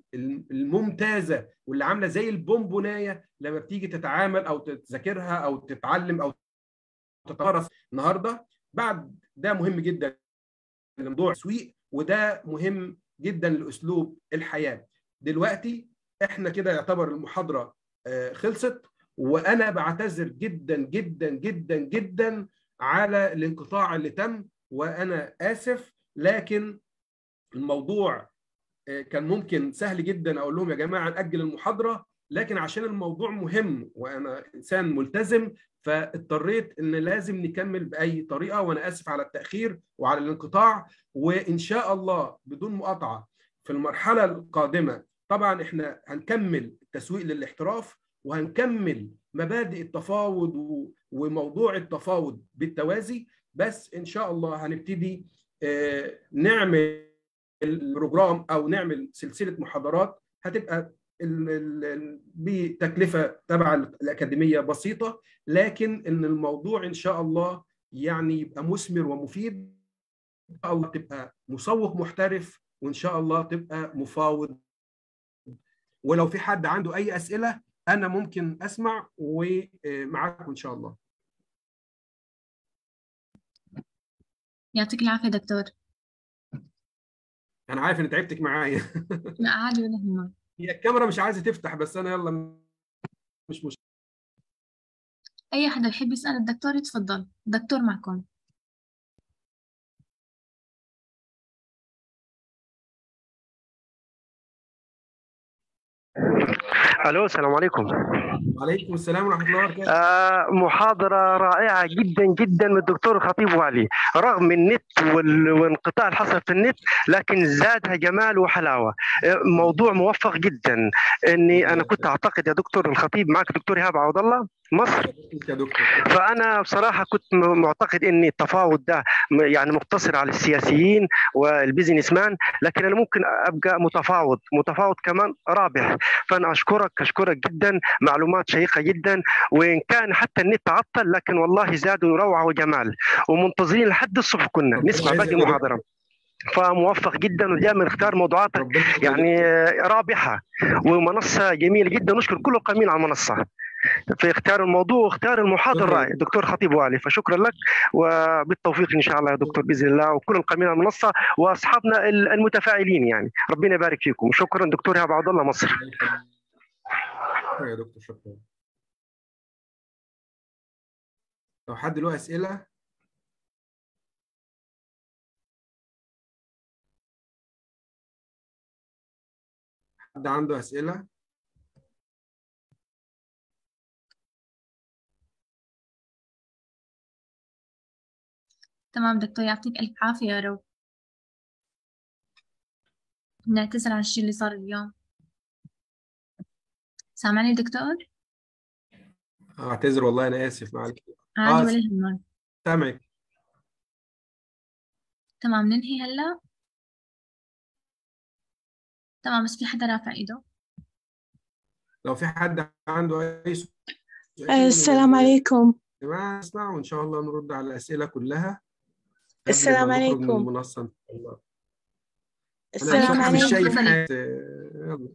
الممتازه واللي عامله زي البونبونايه لما بتيجي تتعامل او تذاكرها او تتعلم او تتمارس النهارده بعد ده مهم جدا لموضوع التسويق وده مهم جدا لاسلوب الحياه دلوقتي احنا كده يعتبر المحاضره خلصت وانا بعتذر جدا جدا جدا جدا على الانقطاع اللي تم وانا اسف لكن الموضوع كان ممكن سهل جدا اقول لهم يا جماعه ناجل المحاضره لكن عشان الموضوع مهم وانا انسان ملتزم فاضطريت ان لازم نكمل باي طريقه وانا اسف على التاخير وعلى الانقطاع وان شاء الله بدون مقاطعه في المرحله القادمه طبعا احنا هنكمل التسويق للاحتراف وهنكمل مبادئ التفاوض وموضوع التفاوض بالتوازي بس ان شاء الله هنبتدي نعمل البروجرام او نعمل سلسله محاضرات هتبقى بتكلفه تبع الاكاديميه بسيطه لكن ان الموضوع ان شاء الله يعني يبقى مثمر ومفيد ان شاء الله تبقى مسوق محترف وان شاء الله تبقى مفاوض ولو في حد عنده اي اسئله انا ممكن اسمع ومعاكم ان شاء الله يعطيك العافيه دكتور انا عارف ان تعبتك معايا لا عادي ولا يهمك هي الكاميرا مش عايزه تفتح بس انا يلا مش مشكله اي حدا يحب يسال الدكتور يتفضل الدكتور معكم الو السلام عليكم وعليكم السلام ورحمه الله وبركاته آه محاضرة رائعة جدا جدا من الدكتور الخطيب وعلي رغم النت وال- وانقطاع اللي حصل في النت لكن زادها جمال وحلاوة آه موضوع موفق جدا اني انا كنت اعتقد يا دكتور الخطيب معك دكتور ايهاب عوض الله مصر يا دكتور فانا بصراحه كنت م- معتقد ان التفاوض ده م- يعني مقتصر على السياسيين والبيزنس مان لكن انا ممكن ابقى متفاوض متفاوض كمان رابح فانا اشكرك اشكرك جدا معلومات شيقه جدا وان كان حتى النت تعطل لكن والله زادوا روعه وجمال ومنتظرين لحد الصبح كنا ربنا نسمع يعزك باقي يا دكتور. المحاضره فموفق جدا ودائما اختار موضوعاتك ربنا يخليك. يعني رابحه ومنصه جميله جدا نشكر كل القائمين على المنصه في اختيار الموضوع واختيار المحاضر شكراً. الرائع دكتور خطيب والي فشكرا لك وبالتوفيق ان شاء الله يا دكتور باذن الله وكل القائمين على المنصه واصحابنا المتفاعلين يعني ربنا يبارك فيكم شكرا دكتور هبه عبد الله مصر شكرا يا دكتور شكرا لو حد له اسئله حد عنده اسئله تمام دكتور يعطيك ألف عافية يا رب نعتذر عن الشيء اللي صار اليوم سامعني دكتور؟ اعتذر والله انا اسف معلش عادي آه، ولا يهمك سامعك تمام ننهي هلا تمام بس في حدا رافع ايده لو في حد عنده اي سؤال آه، السلام عليكم يا جماعه اسمع وان شاء الله نرد على الاسئله كلها قبل السلام ما نخرج من عليكم. المنصه ان شاء الله انا السلام بصراحة مش عليكم. شايف تفضلي. حاجه يلا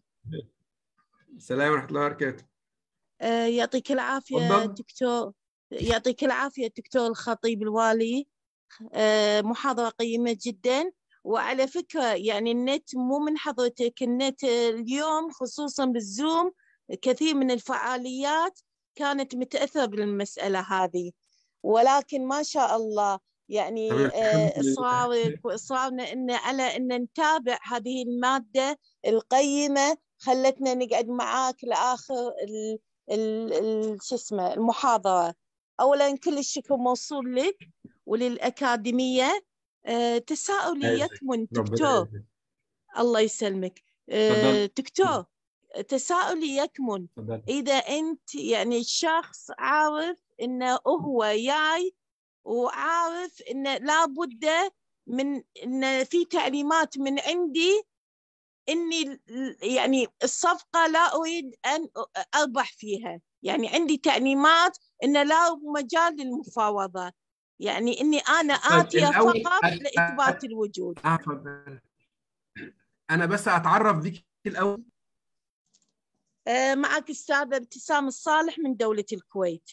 السلام ورحمه الله وبركاته آه، يعطيك العافية تفضل. دكتور يعطيك العافية دكتور الخطيب الوالي آه، محاضرة قيمة جدا وعلى فكرة يعني النت مو من حضرتك النت اليوم خصوصا بالزوم كثير من الفعاليات كانت متأثرة بالمسألة هذه ولكن ما شاء الله يعني تمام، آه، الحمد لله. إصرارك وإصرارنا إن على أن نتابع هذه المادة القيمة خلتنا نقعد معاك لآخر ال ال ال شو اسمه المحاضرة أولا كل الشكر موصول لك وللأكاديمية آه، تساؤلي يعزك. يكمن ربنا دكتور يعزك. الله يسلمك آه، تفضل. دكتور تساؤلي يكمن تفضل. إذا أنت يعني الشخص عارف إنه هو جاي وعارف إنه لابد من إن في تعليمات من عندي إني ال- يعني الصفقة لا أريد أن أربح فيها يعني عندي تعليمات إن لا مجال للمفاوضة يعني إني أنا طيب، آتية الأول- فقط أ- لإثبات الوجود اه اتفضل انا بس اتعرف بيك الاول آه، معك أستاذة ابتسام الصالح من دولة الكويت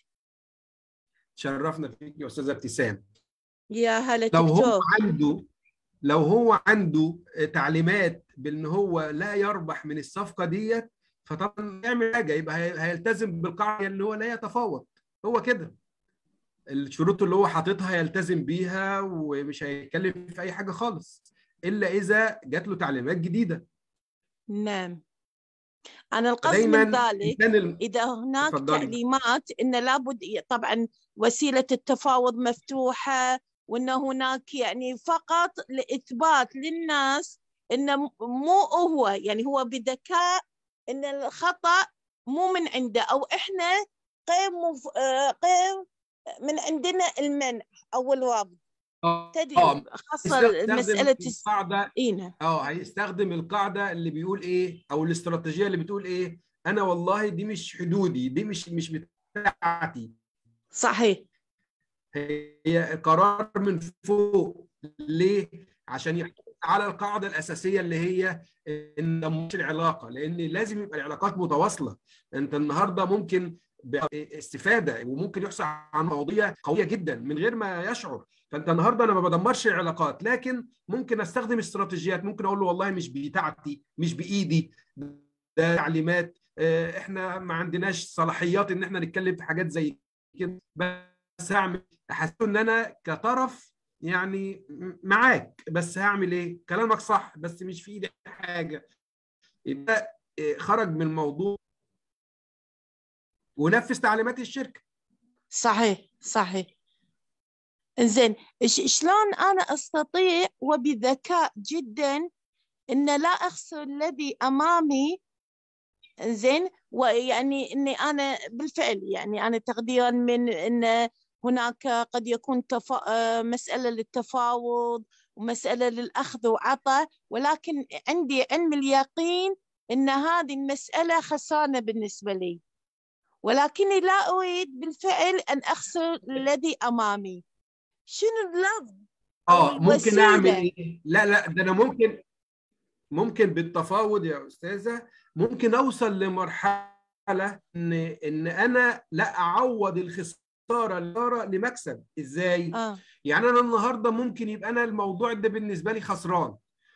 شرفنا فيك يا استاذه ابتسام يا هلا لو هو دكتور عنده لو هو عنده تعليمات بان هو لا يربح من الصفقه ديت فطبعا يعمل حاجه يبقى هي- هيلتزم بالقاعده اللي هو لا يتفاوض هو كده الشروط اللي هو حاططها يلتزم بيها ومش هيتكلم في اي حاجه خالص الا اذا جات له تعليمات جديده نعم أنا القصد من دايما ذلك الانسان الم- إذا هناك تفضلي. تعليمات أن لابد طبعا وسيلة التفاوض مفتوحة وأن هناك يعني فقط لإثبات للناس أن م- مو هو يعني هو بذكاء أن الخطأ مو من عنده أو إحنا غير مف... آه، غير من عندنا المنع أو الرفض تدري اه خاصة يستخدم مسألة الس- القاعده إينا اه هيستخدم القاعده اللي بيقول ايه او الاستراتيجيه اللي بتقول ايه انا والله دي مش حدودي دي مش مش بتاعتي صحيح هي قرار من فوق ليه عشان يحافظ على القاعده الاساسيه اللي هي ان مش العلاقه لان لازم يبقى العلاقات متواصله انت النهارده ممكن استفاده وممكن يحصل عن مواضيع قويه جدا من غير ما يشعر فانت النهارده انا ما بدمرش العلاقات لكن ممكن استخدم استراتيجيات ممكن اقول له والله مش بتاعتي مش بايدي ده تعليمات آه، احنا ما عندناش صلاحيات ان احنا نتكلم في حاجات زي كده بس هعمل احس ان انا كطرف يعني م- معاك بس هعمل ايه كلامك صح بس مش في ايدي حاجه يبقى آه، خرج من الموضوع ونفذ تعليمات الشركه صحيح صحيح زين إش- شلون انا استطيع وبذكاء جدا ان لا اخسر الذي امامي زين ويعني اني انا بالفعل يعني انا تقديرا من ان هناك قد يكون تف... آه، مسألة للتفاوض ومسألة للأخذ وعطاء ولكن عندي علم اليقين أن هذه المسألة خسارة بالنسبة لي ولكني لا أريد بالفعل أن أخسر الذي أمامي شنو اللفظ اه ممكن الوسيلة. اعمل ايه لا لا ده انا ممكن ممكن بالتفاوض يا استاذه ممكن اوصل لمرحله ان ان انا لا اعوض الخساره الخساره لمكسب ازاي آه. يعني انا النهارده ممكن يبقى انا الموضوع ده بالنسبه لي خسران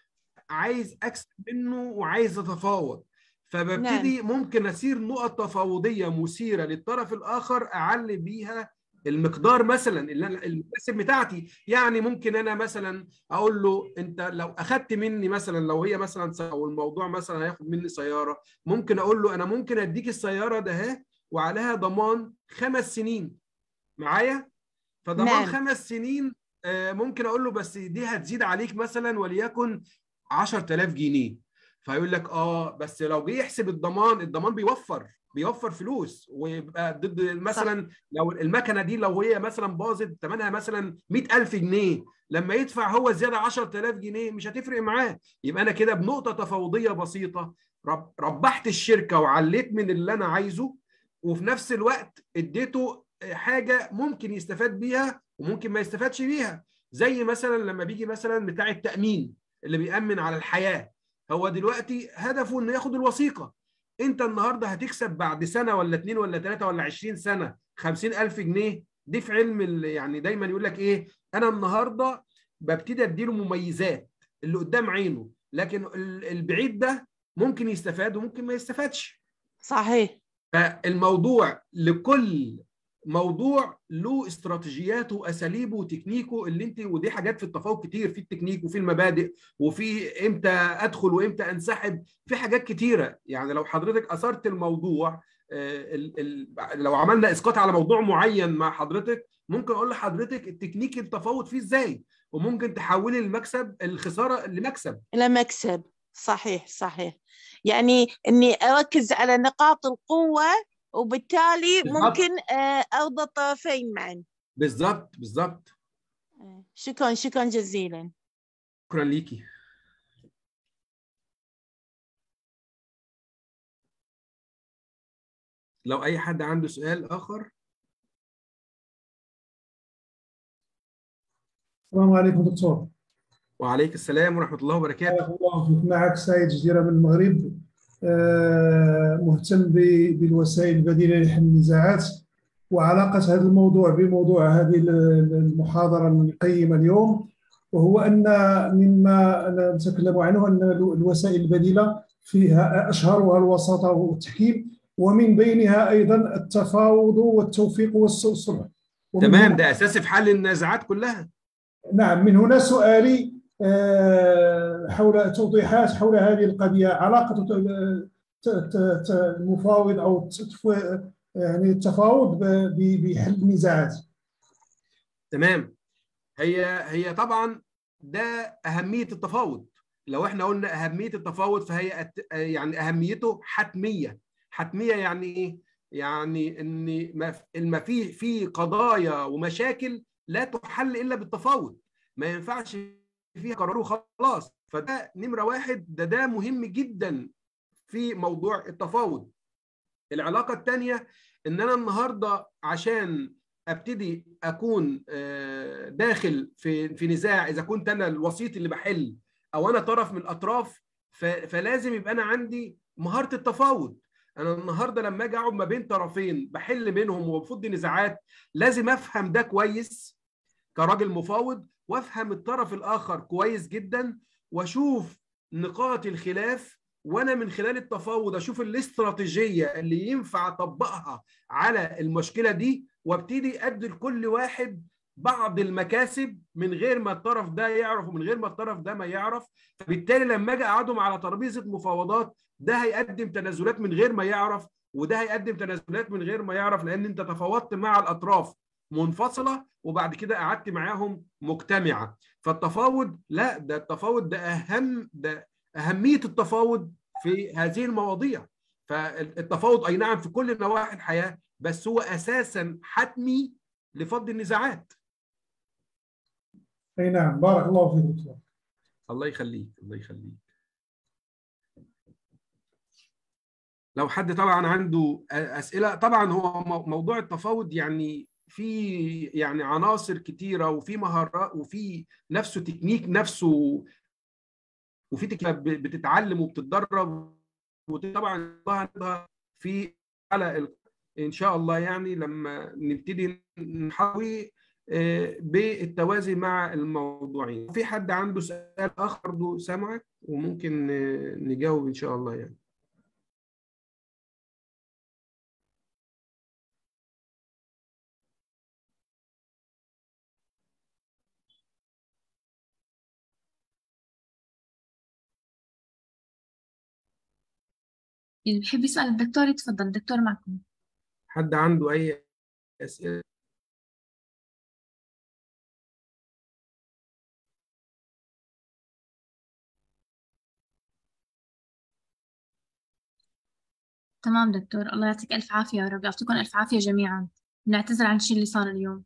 عايز اكسب منه وعايز اتفاوض فببتدي ممكن اسير نقط تفاوضيه مثيره للطرف الاخر اعلي بيها المقدار مثلا اللي أنا- المكاسب بتاعتي يعني ممكن انا مثلا اقول له انت لو اخدت مني مثلا لو هي مثلا س- او الموضوع مثلا هياخد مني سياره ممكن اقول له انا ممكن اديك السياره ده اهي وعليها ضمان خمس سنين معايا فضمان نعم. خمس سنين آه، ممكن اقول له بس دي هتزيد عليك مثلا وليكن 10000 جنيه فيقول لك اه بس لو جه يحسب الضمان الضمان بيوفر بيوفر فلوس ويبقى ضد مثلا لو المكنه دي لو هي مثلا باظت ثمنها مثلا 100000 جنيه لما يدفع هو زياده 10000 جنيه مش هتفرق معاه يبقى انا كده بنقطه تفاوضيه بسيطه رب ربحت الشركه وعليت من اللي انا عايزه وفي نفس الوقت اديته حاجه ممكن يستفاد بيها وممكن ما يستفادش بيها زي مثلا لما بيجي مثلا بتاع التامين اللي بيامن على الحياه هو دلوقتي هدفه انه ياخد الوثيقه انت النهارده هتكسب بعد سنه ولا اتنين ولا تلاته ولا 20 سنه 50000 جنيه دي في علم ال- يعني دايما يقول لك ايه انا النهارده ببتدي اديله مميزات اللي قدام عينه لكن ال- البعيد ده ممكن يستفاد وممكن ما يستفادش صحيح فالموضوع لكل موضوع له استراتيجياته واساليبه وتكنيكه اللي انت ودي حاجات في التفاوض كتير في التكنيك وفي المبادئ وفي امتى ادخل وامتى انسحب في حاجات كتيره يعني لو حضرتك اثرت الموضوع آه، ال- ال- لو عملنا اسقاط على موضوع معين مع حضرتك ممكن اقول لحضرتك التكنيك التفاوض فيه ازاي وممكن تحولي المكسب الخساره لمكسب إلى مكسب صحيح صحيح يعني إني أركز على نقاط القوة وبالتالي بالضبط. ممكن آه، أرضى الطرفين معا بالظبط بالظبط آه، شكرا شكرا جزيلا شكرا ليكي لو اي حد عنده سؤال اخر السلام عليكم دكتور وعليك السلام ورحمه الله وبركاته بارك الله فيك معك سعيد جديرة من المغرب آه، مهتم ب- بالوسائل البديلة لحل النزاعات وعلاقة هذا الموضوع بموضوع هذه ال- المحاضرة القيمة اليوم وهو أن مما نتكلم عنه أن ال- الوسائل البديلة فيها أشهرها الوساطة والتحكيم ومن بينها أيضا التفاوض والتوفيق والصلح ومن تمام هنا- ده اساسي في حل النزاعات كلها نعم من هنا سؤالي آه، حول توضيحات حول هذه القضية علاقة ت- ت- ت- المفاوض أو التف- يعني التفاوض ب- ب- بحل النزاعات تمام هي هي طبعا ده اهميه التفاوض لو احنا قلنا اهميه التفاوض فهي أت- يعني اهميته حتميه حتميه يعني ايه يعني ان ما ما في في قضايا ومشاكل لا تحل الا بالتفاوض ما ينفعش فيها قرار وخلاص فده نمره واحد ده ده مهم جدا في موضوع التفاوض العلاقه الثانيه ان انا النهارده عشان ابتدي اكون آه، داخل في في نزاع اذا كنت انا الوسيط اللي بحل او انا طرف من الاطراف ف- فلازم يبقى انا عندي مهاره التفاوض انا النهارده لما اجي اقعد ما بين طرفين بحل بينهم وبفض نزاعات لازم افهم ده كويس كراجل مفاوض وافهم الطرف الاخر كويس جدا واشوف نقاط الخلاف وانا من خلال التفاوض اشوف الاستراتيجيه اللي ينفع اطبقها على المشكله دي وابتدي ادي لكل واحد بعض المكاسب من غير ما الطرف ده يعرف ومن غير ما الطرف ده ما يعرف فبالتالي لما اجي اقعدهم على ترابيزه مفاوضات ده هيقدم تنازلات من غير ما يعرف وده هيقدم تنازلات من غير ما يعرف لان انت تفاوضت مع الاطراف منفصله وبعد كده قعدت معاهم مجتمعه فالتفاوض لا ده التفاوض ده اهم ده اهميه التفاوض في هذه المواضيع فالتفاوض اي نعم في كل نواحي الحياه بس هو اساسا حتمي لفض النزاعات اي نعم بارك الله فيك دكتور الله يخليك الله يخليك لو حد طبعا عنده اسئله طبعا هو مو- موضوع التفاوض يعني في يعني عناصر كتيره وفي مهارات وفي نفسه تكنيك نفسه وفي تكنيك ب- بتتعلم وبتتدرب وطبعا الله في على ال- ان شاء الله يعني لما نبتدي نحاول آه، بالتوازي مع الموضوعين في حد عنده سؤال اخر برضه سامعك وممكن آه، نجاوب ان شاء الله يعني اللي بحب يسأل الدكتور يتفضل الدكتور معكم حد عنده اي اسئله تمام دكتور الله يعطيك ألف عافية يا رب يعطيكم ألف عافية جميعا نعتذر عن الشيء اللي صار اليوم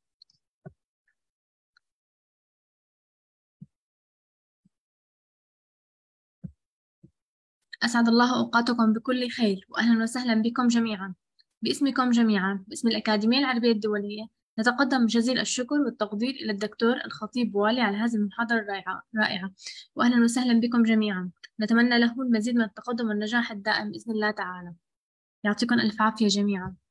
أسعد الله أوقاتكم بكل خير وأهلا وسهلا بكم جميعا باسمكم جميعا باسم الأكاديمية العربية الدولية نتقدم بجزيل الشكر والتقدير إلى الدكتور الخطيب والي على هذه المحاضرة الرائعة رائعة وأهلا وسهلا بكم جميعا نتمنى له المزيد من التقدم والنجاح الدائم بإذن الله تعالى يعطيكم ألف عافية جميعا